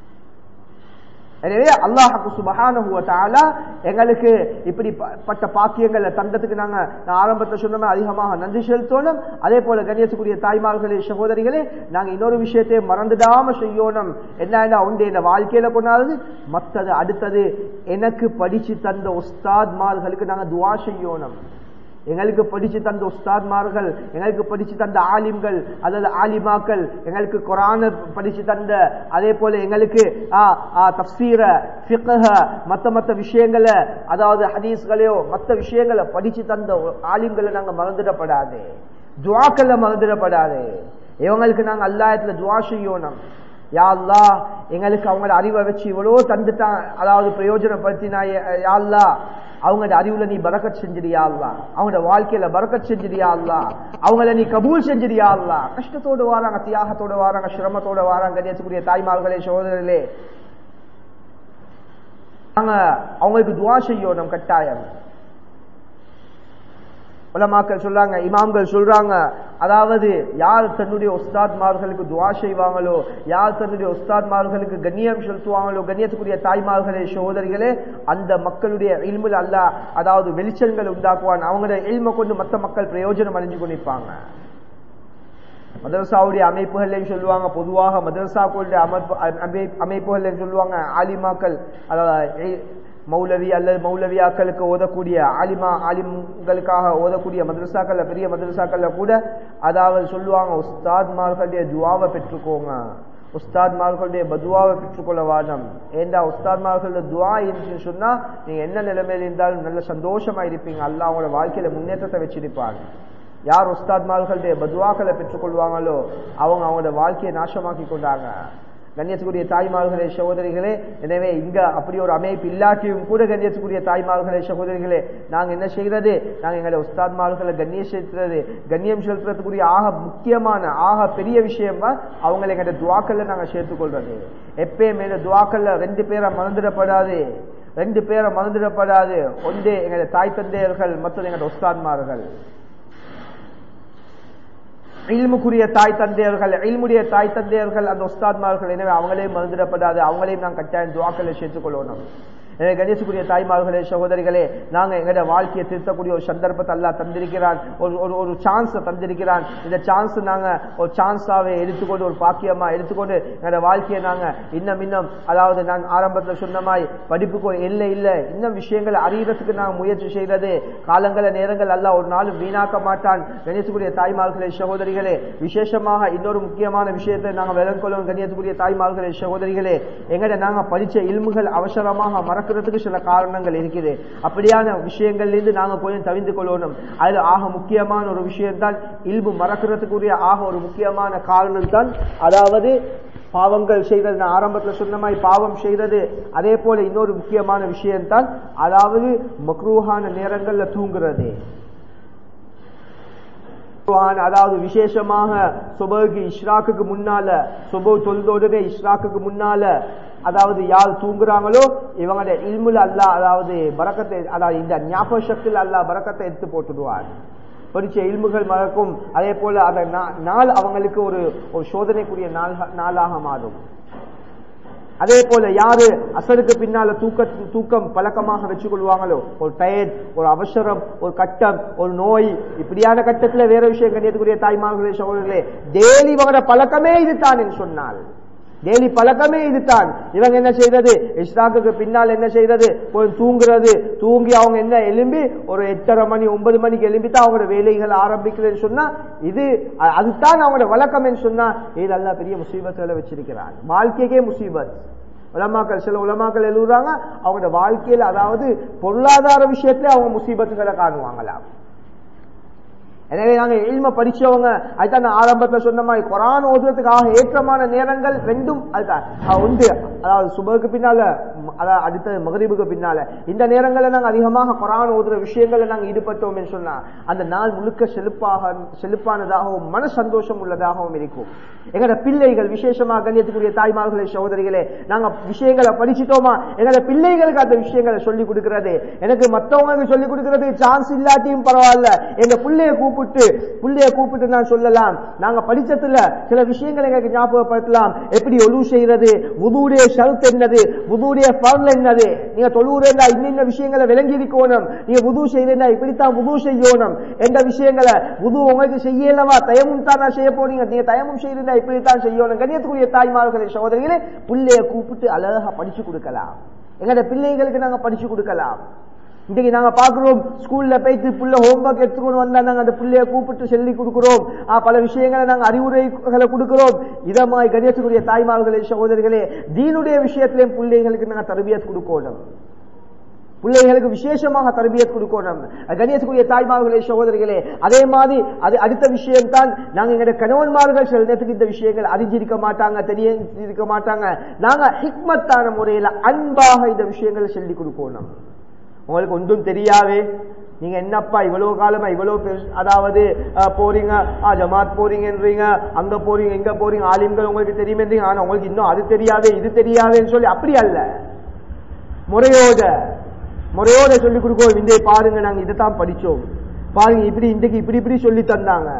எனவே அல்லாஹு சுபஹானஹு வ தஆலா எங்களுக்கு இப்படி ப- பட்ட பாக்கியங்களை தந்ததுக்கு நாங்க நான் ஆரம்பத்தில் சொன்ன மாதிரி அதிகமாக நன்றி செலுத்தணும் அதே போல கண்ணியத்துக்குரிய தாய்மார்களே சகோதரிகளே நாங்க இன்னொரு விஷயத்தை மறந்துடாம செய்யணும் என்ன உண்டு இந்த வாழ்க்கையில கொண்டாது மத்தது அடுத்தது எனக்கு படிச்சு தந்த உஸ்தாத்மார்களுக்கு நாங்க துவா செய்யணும் எங்களுக்கு படிச்சு தந்த உஸ்தாத்மார்கள் எங்களுக்கு படிச்சு தந்த ஆலிம்கள் அதாவது ஆலிமாக்கள் எங்களுக்கு குரான படிச்சு தந்த அதே போல எங்களுக்கு ஆ, ஆ, தப்சீர ஃபிக்ஹ மத்த மத்த விஷயங்களை அதாவது ஹதீஸ்களையோ மத்த விஷயங்களை படிச்சு தந்த ஆலிம்களை நாங்க மறந்துடப்படாது துவாக்கள்ல மறந்துடப்படாது இவங்களுக்கு நாங்க அல்லாயத்துல துவா செய்யணும் யா அல்லாஹ் எங்களுக்கு அவங்களோட அறிவை வச்சு இவ்வளோ தந்துட்டான் அதாவது பிரயோஜனப்படுத்தினா யா அல்லாஹ் அவங்களோட அறிவுல நீ பரக்கத் செஞ்சிடியா அல்லா அவங்களோட வாழ்க்கையில பரக்கத் செஞ்சிடியா அல்லா அவங்கள நீ கபூல் செஞ்சிடியா அல்லா கஷ்டத்தோடு வாராங்க தியாகத்தோடு வாராங்க சிரமத்தோடு வாராங்க கண்ணியத்துக்குரிய தாய்மார்களே சகோதரர்களே நாங்க அவங்களுக்கு துவா செய்யணும் கட்டாயம் உலமாக்கள் சொல்றாங்க இமாம்கள் சொல்றாங்க அதாவது யார் தன்னுடைய உஸ்தாத்மார்களுக்கு துவா செய்வாங்களோ யார் தன்னுடைய உஸ்தாத்மார்களுக்கு கண்ணியம் செலுத்துவாங்களோ கண்ணியத்துக்குரிய தாய்மார்களே சகோதரிகளே அந்த மக்களுடைய இல்முல் அல்ல அதாவது வெளிச்சங்கள் உண்டாக்குவான் அவங்களுடைய இல்மை கொண்டு மற்ற மக்கள் பிரயோஜனம் அடைஞ்சு கொண்டிருப்பாங்க மதரசாவுடைய அமைப்புகள்லையும் சொல்லுவாங்க பொதுவாக மதரசாக்களுடைய அமைப்பு அமை- அமைப்புகள்லையும் சொல்லுவாங்க ஆலிமாக்கள் அதாவது மௌலவி அல்லது மௌலவியாக்களுக்கு ஓதக்கூடிய ஆலிமா ஆலிம்களுக்காக ஓதக்கூடிய மதரசாக்கள்ல பெரிய மதரசாக்கள்ல கூட அதாவது சொல்லுவாங்க உஸ்தாத்மார்களுடைய துவாவை பெற்றுக்கோங்க உஸ்தாத்மார்களுடைய பதுவாவை பெற்றுக்கொள்ள வாதம் ஏண்டா உஸ்தாத்மார்களுடைய துவா இருந்துச்சுன்னு சொன்னா நீங்க என்ன நிலைமையில இருந்தாலும் நல்ல சந்தோஷமா இருப்பீங்க அல்லாஹ் அவங்களோட வாழ்க்கையில முன்னேற்றத்தை வச்சிருப்பாங்க யார் உஸ்தாத்மார்களுடைய பதுவாக்களை பெற்றுக்கொள்வாங்களோ அவங்க அவங்களோட வாழ்க்கையை நாசமாக்கி கொண்டாங்க கண்ணியத்துக்குரிய தாய்மார்களே சகோதரிகளே எனவே இங்க அப்படி ஒரு அமைப்பு இல்லாட்டியும் கூட கண்ணியத்துக்குரிய தாய்மார்களே சகோதரிகளே நாங்க என்ன செய்யறது நாங்க எங்களை உஸ்தாத்மார்களை கண்ணியம் செலுத்துறது கண்ணியம் செலுத்துறதுக்குரிய ஆக முக்கியமான ஆக பெரிய விஷயம் தான் அவங்களை எங்க துவாக்கல்ல நாங்க சேர்த்துக்கொள்றது எப்பயுமே இந்த துவாக்கல்ல ரெண்டு பேரை மறந்துடப்படாது ரெண்டு பேரை மறந்துடப்படாது ஒன்று எங்களுடைய தாய் தந்தையர்கள் மற்றது எங்களுடைய உஸ்தாத்மார்கள் இல்முக்குரிய தாய் தந்தையர்கள் இல்முடைய தாய் தந்தையர்கள் அந்த உஸ்தாத்மார்கள் எனவே அவங்களையும் மறந்துடப்படாது அவங்களையும் நான் கட்டாயம் துவாக்களை சேர்த்துக் கொள்ளணும் எனவே கணேசுக்குரிய தாய்மார்களே சகோதரிகளே நாங்க எங்களுடைய வாழ்க்கையை திருத்தக்கூடிய ஒரு சந்தர்ப்பத்தை அல்லா தந்திருக்கிறான் ஒரு ஒரு ஒரு சான்ஸை தந்திருக்கிறான் இந்த சான்ஸ் நாங்க ஒரு சான்ஸாவே எடுத்துக்கொண்டு ஒரு பாக்கியமா எடுத்துக்கொண்டு எங்களுடைய வாழ்க்கையை நாங்க இன்னும் இன்னும் அதாவது நான் ஆரம்பத்தில் சொன்னமாய் படிப்புக்கு ஒரு எல்லை இல்லை இன்னும் விஷயங்களை அறியறதுக்கு நாங்க முயற்சி செய்யறது காலங்கள நேரங்கள் அல்ல ஒரு நாள் வீணாக்க மாட்டான் கணேசுக்குரிய தாய்மார்களே சகோதரிகளே விசேஷமாக இன்னொரு முக்கியமான விஷயத்தை நாங்க விளங்கொள்ளும் கண்ணியத்துக்குரிய தாய்மார்களே சகோதரிகளே எங்கட நாங்க படிச்ச இல்முகள் அவசரமாக மறக்கிறதுக்கு சில காரணங்கள் இருக்குது அப்படியான விஷயங்கள்ல இருந்து நாங்க கொஞ்சம் தவிந்து கொள்ளணும் அதுல ஆக முக்கியமான ஒரு விஷயம் தான் இல்பு மறக்கிறதுக்குரிய ஆக ஒரு முக்கியமான காரணம் தான் அதாவது பாவங்கள் செய்தது நான் ஆரம்பத்துல சொன்ன மாதிரி பாவம் செய்தது அதே போல இன்னொரு முக்கியமான விஷயம்தான் அதாவது மக்ரூஹான நேரங்கள்ல தூங்குறது குர்ஆன் அதாவது விசேஷமாக சுபகுக்கு இஷ்ராக்குக்கு முன்னால சுபு தொழுதோடனே இஷ்ராக்குக்கு முன்னால அதாவது யார் தூங்குறாங்களோ இவங்களுடைய இல்முல அல்லாஹ் அதாவது பரக்கத்தை அதாவது இந்த ஞாபக சக்தியில் அல்லாஹ் பரக்கத்தை எடுத்து போட்டுடுவார் படிச்ச இல்முகள் மறக்கும் அதே போல அந்த நா- நாள் அவங்களுக்கு ஒரு ஒரு சோதனைக்குரிய நாள் நாளாக மாறும் அதே போல யாரு அசருக்கு பின்னால தூக்க தூக்கம் பழக்கமாக வச்சு கொள்வாங்களோ ஒரு டயர்ட் ஒரு அவசரம் ஒரு கட்டம் ஒரு நோய் இப்படியான கட்டத்துல வேற விஷயம் கண்டியத்துக்குரிய தாய்மார்களே சகோதரர்களே டெய்லி இவங்களோட பழக்கமே இதுதான் என்று சொன்னால் டெய்லி பழக்கமே இதுதான் இவங்க என்ன செய்யறது இஸ்லாக்குக்கு பின்னால் என்ன செய்யறது போய் தூங்குறது தூங்கி அவங்க என்ன எலும்பி ஒரு எட்டரை மணி ஒன்பது மணிக்கு எலும்பி தான் அவங்களோட வேலைகள் ஆரம்பிக்கிறதுன்னு சொன்னா இது அ- அதுதான் அவங்களோட வழக்கம் என்று சொன்னா இதெல்லாம் பெரிய முசீபத்துகளை வச்சிருக்கிறான் வாழ்க்கைக்கே முசீபத் உலமாக்கள் சில உலமாக்கள் எழுதுறாங்க அவங்களோட வாழ்க்கையில அதாவது பொருளாதார விஷயத்துல அவங்க முசீபத்துகளை காணுவாங்களாம் எனவே நாங்க இல்ம படிச்சவங்க அதுதான் நான் ஆரம்பத்துல சொன்ன மாதிரி குரான் ஓதுறதுக்காக ஏற்றமான நேரங்கள் ரெண்டும் அதுதான் அஹ் ஒன்று அதாவது சுபகுக்கு பின்னால ம- அதாவது அடுத்தது மகரிபுக்கு பின்னால இந்த நேரங்களில் நாங்க அதிகமாக குரான் ஓதுற விஷயங்கள்ல நாங்க ஈடுபட்டோம் என்று சொன்னா அந்த நாள் முழுக்க செழிப்பாக செழிப்பானதாகவும் மன சந்தோஷம் உள்ளதாகவும் இருக்கும் எங்களோட பிள்ளைகள் விசேஷமாக கண்ணியத்துக்குரிய தாய்மார்களே சகோதரிகளே நாங்க விஷயங்களை படிச்சிட்டோமா எங்களோட பிள்ளைகளுக்கு அந்த விஷயங்களை சொல்லி கொடுக்கிறது எனக்கு மத்தவங்களுக்கு சொல்லி கொடுக்கிறது சான்ஸ் இல்லாட்டியும் பரவாயில்ல எங்க பிள்ளைய கூப்பிட்டு பிள்ளைய கூப்பிட்டு நான் சொல்லலாம் நாங்க படிச்சதுல சில விஷயங்களை எங்களுக்கு ஞாபகப்படுத்தலாம் எப்படி ஒழு செய்யறது உதுடைய ஷருத் என்னது உதுடைய பரல் என்னது நீங்க தொழுவுறா இன்னின்ன விஷயங்களை விளங்கி இருக்கணும் நீங்க உது செய்யறா இப்படித்தான் உது செய்யணும் எந்த விஷயங்களை உது உங்களுக்கு செய்யலவா தயமும் தான் நான் செய்ய போறீங்க நீங்க தயமும் செய்யறா இப்படித்தான் செய்யணும் கண்ணியத்துக்குரிய தாய்மார்களே சகோதரிகளே பிள்ளைய கூப்பிட்டு அழகா படிச்சு கொடுக்கலாம் எங்கட பிள்ளைகளுக்கு நாங்க படிச்சு கொடுக்கலாம் இன்னைக்கு நாங்க பாக்குறோம் ஸ்கூல்ல போயிட்டு புள்ள ஹோம்ஒர்க் எடுத்துக்கொண்டு வந்தா நாங்க அந்த பிள்ளைய கூப்பிட்டு சொல்லி கொடுக்கிறோம் ஆ, பல விஷயங்களை நாங்க அறிவுரைகளை கொடுக்கிறோம் இதமாய் கணேசனுடைய தாய்மார்களே சகோதரிகளே தீனுடைய விஷயத்திலேயும் பிள்ளைகளுக்கு நாங்க தரபியத் கொடுக்கணும் பிள்ளைகளுக்கு விசேஷமாக தரபியத் கொடுக்கணும் கணேசக்குரிய தாய்மார்களே சகோதரிகளே அதே மாதிரி அது அடுத்த விஷயம் தான் நாங்க எங்க கணவன்மார்கள் சில நேரத்துக்கு இந்த விஷயங்கள் அறிஞ்சிருக்க மாட்டாங்க தெரிய இருக்க மாட்டாங்க நாங்க ஹிக்மத்தான முறையில அன்பாக இந்த விஷயங்களை சொல்லி கொடுக்கணும் உங்களுக்கு ஒன்றும் தெரியாவே நீங்க என்னப்பா இவ்வளவு காலமா இவ்வளவு பெரு- அதாவது அஹ், போறீங்க ஆ, ஜமாத் போறீங்கன்றீங்க அங்க போறீங்க இங்க போறீங்க ஆலிம்கள் உங்களுக்கு தெரியுமேன்றீங்க ஆனா உங்களுக்கு இன்னும் அது தெரியாதே இது தெரியாதேன்னு சொல்லி அப்படி அல்ல முறையோட முறையோட சொல்லி கொடுக்கோம் இந்த பாருங்க நாங்க இதைத்தான் படிச்சோம் பாருங்க இப்படி இன்றைக்கு இப்படி இப்படி சொல்லி தந்தாங்க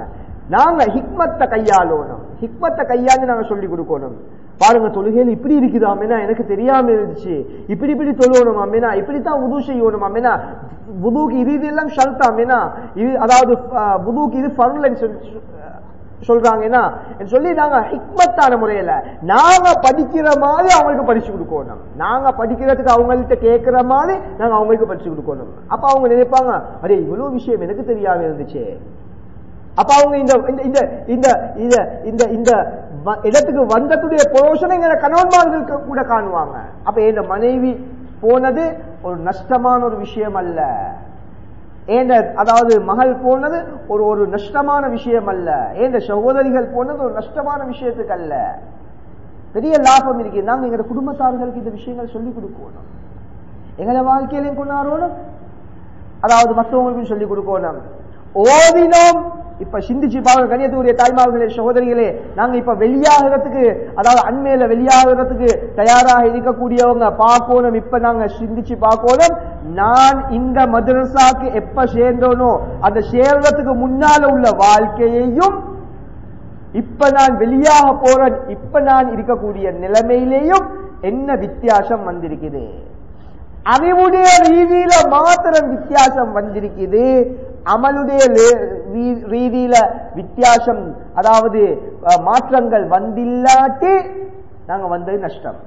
நாங்க ஹிக்மத்தை கையாளணும் ஹிக்மத்தை கையாண்டு நாங்க சொல்லி கொடுக்கணும் பாருங்க தொழுகையில் இப்படி இருக்குதாமேனா எனக்கு தெரியாம இருந்துச்சு இப்படி இப்படி தொழுவணும் அம்மேனா இப்படித்தான் உது செய்யணும் அம்மேனா புதுக்கு இது இதெல்லாம் ஷர்த்தாமேனா இது அதாவது அஹ், புதுக்கு இது ஃபர்லன்னு சொல்லி சொல்றாங்கன்னா சொல்லி நாங்க ஹிக்மத்தான முறையில நாங்க படிக்கிற மாதிரி அவங்களுக்கு படிச்சு கொடுக்கணும் நாங்க படிக்கிறதுக்கு அவங்கள்ட்ட கேட்கிற மாதிரி நாங்க அவங்களுக்கு படிச்சு கொடுக்கணும் அப்ப அவங்க நினைப்பாங்க அரே இவ்வளவு விஷயம் எனக்கு தெரியாம இருந்துச்சு அப்ப அவங்க இந்த இந்த இந்த இந்த இந்த இந்த இந்த வ- இடத்துக்கு வந்ததுடைய புரோஷனை எங்க கணவன்மார்களுக்கு கூட காணுவாங்க அப்ப என் மனைவி போனது ஒரு நஷ்டமான ஒரு விஷயம் அல்ல ஏண்ட அதாவது மகள் போனது ஒரு ஒரு நஷ்டமான விஷயம் அல்ல ஏண்ட சகோதரிகள் போனது ஒரு நஷ்டமான விஷயத்துக்கு அல்ல பெரிய லாபம் இருக்கு நாங்க எங்க குடும்பத்தார்களுக்கு இந்த விஷயங்கள் சொல்லி கொடுக்கணும் எங்களை வாழ்க்கையிலையும் கொண்டாடணும் அதாவது மற்றவங்களுக்கும் சொல்லி கொடுக்கணும் ஓதினோம் இப்ப சிந்திச்சு பாருங்க கண்ணியத்துக்குரிய தாய்மார்களே சகோதரிகளே நாங்க இப்ப வெளியாகிறதுக்கு அதாவது அண்மையில வெளியாகிறதுக்கு தயாராக இருக்கக்கூடியவங்க பார்க்கணும் இப்ப நாங்க சிந்திச்சு பார்க்கணும் நான் இந்த மதரசாக்கு எப்ப சேர்ந்தோனோ அந்த சேர்றதுக்கு முன்னால உள்ள வாழ்க்கையையும் இப்ப நான் வெளியாக போறேன் இப்ப நான் இருக்கக்கூடிய நிலைமையிலேயும் என்ன வித்தியாசம் வந்திருக்குது அறிவுடைய ரீதியில மாத்திரம் வித்தியாசம் வந்திருக்குது அமலுடைய லே- ரீ- ரீதியில வித்தியாசம் அதாவது அஹ், மாற்றங்கள் வந்தில்லாட்டி நாங்க வந்தது நஷ்டம்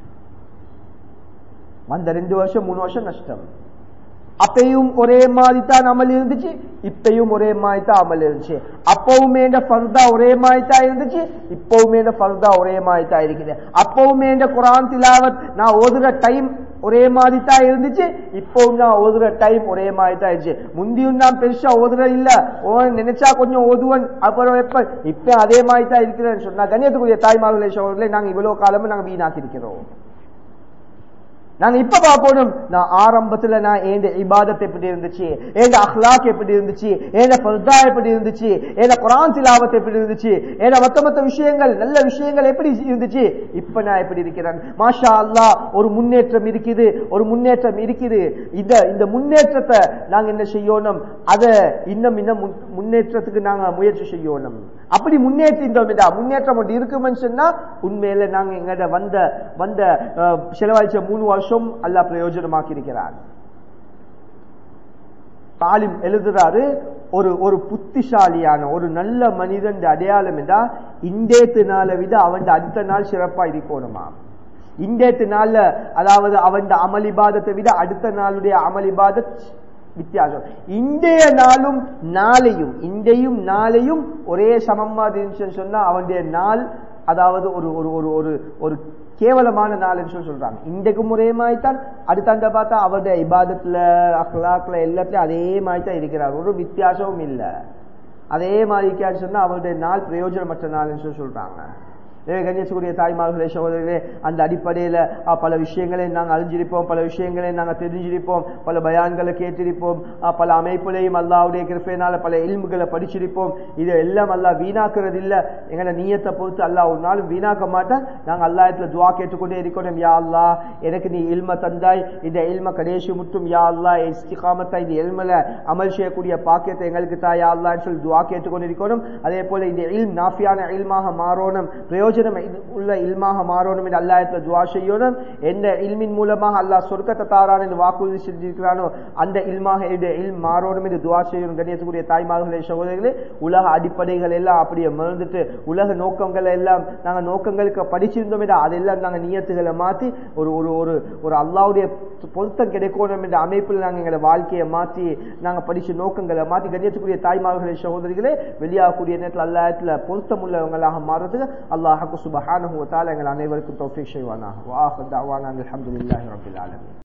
வந்த ரெண்டு வருஷம் மூணு வருஷம் நஷ்டம் அப்பையும் ஒரே மாதிரி தான் அமல் இருந்துச்சு இப்பயும் ஒரே மாதிரி தான் அமல் இருந்துச்சு அப்பவுமே இந்த ஃபர்தா ஒரே மாதிரி தான் இருந்துச்சு இப்பவுமே இந்த ஃபர்தா ஒரே மாதிரி தான் இருக்குது அப்பவுமே இந்த குரான் திலாவத் நான் ஓதுற டைம் ஒரே மாதிரி தான் இருந்துச்சு இப்பவும் நான் ஓதுற டைம் ஒரே மாதிரி தான் இருந்துச்சு முந்தியும் நான் பெருசா ஓதுற இல்ல ஓ நினைச்சா கொஞ்சம் ஓதுவன் அப்புறம் எப்ப இப்ப அதே மாதிரி தான் இருக்கிறேன்னு சொன்னா கண்ணியத்துக்குரிய தாய்மார்களே சோழர்களே நாங்க இவ்வளவு காலமும் நாங்க வீணாக்கி இருக்கிறோம் நாங்க இப்ப பார்க்கணும் நான் ஆரம்பத்துல நான் ஏண்ட இபாதத் எப்படி இருந்துச்சு ஏண்ட அஹ்லாக் எப்படி இருந்துச்சு ஏண்ட ஃபர்தா எப்படி இருந்துச்சு ஏண்ட குரான் திலாவத் எப்படி இருந்துச்சு ஏண்ட மத்த மத்த விஷயங்கள் நல்ல விஷயங்கள் எப்படி இருந்துச்சு இப்ப நான் எப்படி இருக்கிறேன் மாஷா அல்லாஹ் ஒரு முன்னேற்றம் இருக்குது ஒரு முன்னேற்றம் இருக்குது இந்த இந்த முன்னேற்றத்தை நாங்க என்ன செய்யணும் அத இன்னும் இன்னும் முன்- முன்னேற்றத்துக்கு நாங்க முயற்சி செய்யணும் அப்படி முன்னேற்றி இந்த முன்னேற்றம் ஒன்று இருக்குமென்னு சொன்னா உண்மையில நாங்க எங்கட வந்த வந்த அஹ், செலவழிச்ச மூணு வருஷம் அல்லாஹ் பிரயோஜனமாக்கி இருக்கிறார் தாலிம் எழுதுறாரு ஒரு ஒரு புத்திசாலியான ஒரு நல்ல மனிதன் அடையாளம் என்றா இண்டேத்து நாளை விட அவன் அடுத்த நாள் சிறப்பா இருக்கணுமா இண்டேத்து நாள்ல அதாவது அவன் அமளிபாதத்தை விட அடுத்த நாளுடைய அமளிபாதத் வித்தியாசம் இன்றைய நாளும் நாளையும் இன்றையும் நாளையும் ஒரே சமமா இருந்துச்சுன்னு சொன்னா அவனுடைய நாள் அதாவது ஒரு ஒரு ஒரு ஒரு ஒரு கேவலமான நாள் என்று சொல்லி சொல்றாங்க இன்றைக்கும் ஒரே மாதிரி தான் அடுத்தாண்ட பார்த்தா அவருடைய இபாதத்துல அஹ்லாக்ல எல்லாத்துலயும் அதே மாதிரி தான் இருக்கிறார் ஒரு வித்தியாசமும் இல்லை அதே மாதிரி இருக்கான்னு சொன்னா அவருடைய நாள் பிரயோஜனமற்ற நாள் என்று சொல்லி சொல்றாங்க எனவே கண்ணியத்துக்குரிய தாய்மார்களே சகோதரர்களே அந்த அடிப்படையில அஹ், பல விஷயங்களை நாங்கள் அறிஞ்சிருப்போம் பல விஷயங்களை நாங்கள் தெரிஞ்சிருப்போம் பல பயான்களை கேட்டிருப்போம் அஹ், பல அமைப்புலையும் அல்லாவுடைய கிருப்பையினால பல இல்முகளை படிச்சிருப்போம் இது எல்லாம் அல்லாஹ் வீணாக்குறது இல்ல எங்களை நீயத்தை பொறுத்து அல்லாஹ் ஒரு நாளும் வீணாக்க மாட்டேன் நாங்கள் அல்லாஹத்துல துவா கேட்டுக்கொண்டே இருக்கணும் யா அல்லாஹ் எனக்கு நீ இல்ம தந்தாய் இந்த இல்ம கடைசி முற்றும் யா அல்லாஹ் இஸ்திகாமத்தை இந்த இல்மல அமல் செய்யக்கூடிய பாக்கியத்தை எங்களுக்கு தா யா அல்லாஹ்னு சொல்லி துவா கேட்டுக்கொண்டு இருக்கணும் அதே போல இந்த இல்ம் நாஃபியான இல்மாக மாறணும் பிரயோஜனம் இது- உள்ள இல்மாக மாறணும் என்று அல்லாஹத்துல துவா செய்யணும் எந்த இல்மின் மூலமாக அல்லாஹ் சொர்க்கத்தை தாரான் என்று வாக்குறுதி செஞ்சிருக்கிறானோ அந்த இல்மாக இந்த இல்ம் மாறணும் என்று துவா செய்யணும் கண்ணியத்துக்குரிய தாய்மார்களே சகோதரர்களே உலக அடிப்படைகள் எல்லாம் அப்படியே மறந்துட்டு உலக நோக்கங்கள் எல்லாம் நாங்க நோக்கங்களுக்கு படிச்சிருந்தோம் என்றால் அதெல்லாம் நாங்க நியத்துகளை மாத்தி ஒரு ஒரு ஒரு ஒரு அல்லாவுடைய பொருத்தம் கிடைக்கணும் என்ற அமைப்பில் நாங்க எங்களை வாழ்க்கையை மாற்றி நாங்க படிச்ச நோக்கங்களை மாற்றி கண்ணியத்துக்குரிய தாய்மார்களே சகோதரிகளே வெளியாகக்கூடிய நேரத்தில் அல்லாஹத்துல பொருத்தம் உள்ளவங்களாக மாறுறதுக்கு அல்லாஹ் சுபஹானஹு வ தஆலா எங்கள் அனைவருக்கும் தௌஃபீக் செய்வானாக வா ஆஹிர் தஅவானா அல்ஹம்துலில்லாஹி ரப்பில் ஆலமீன்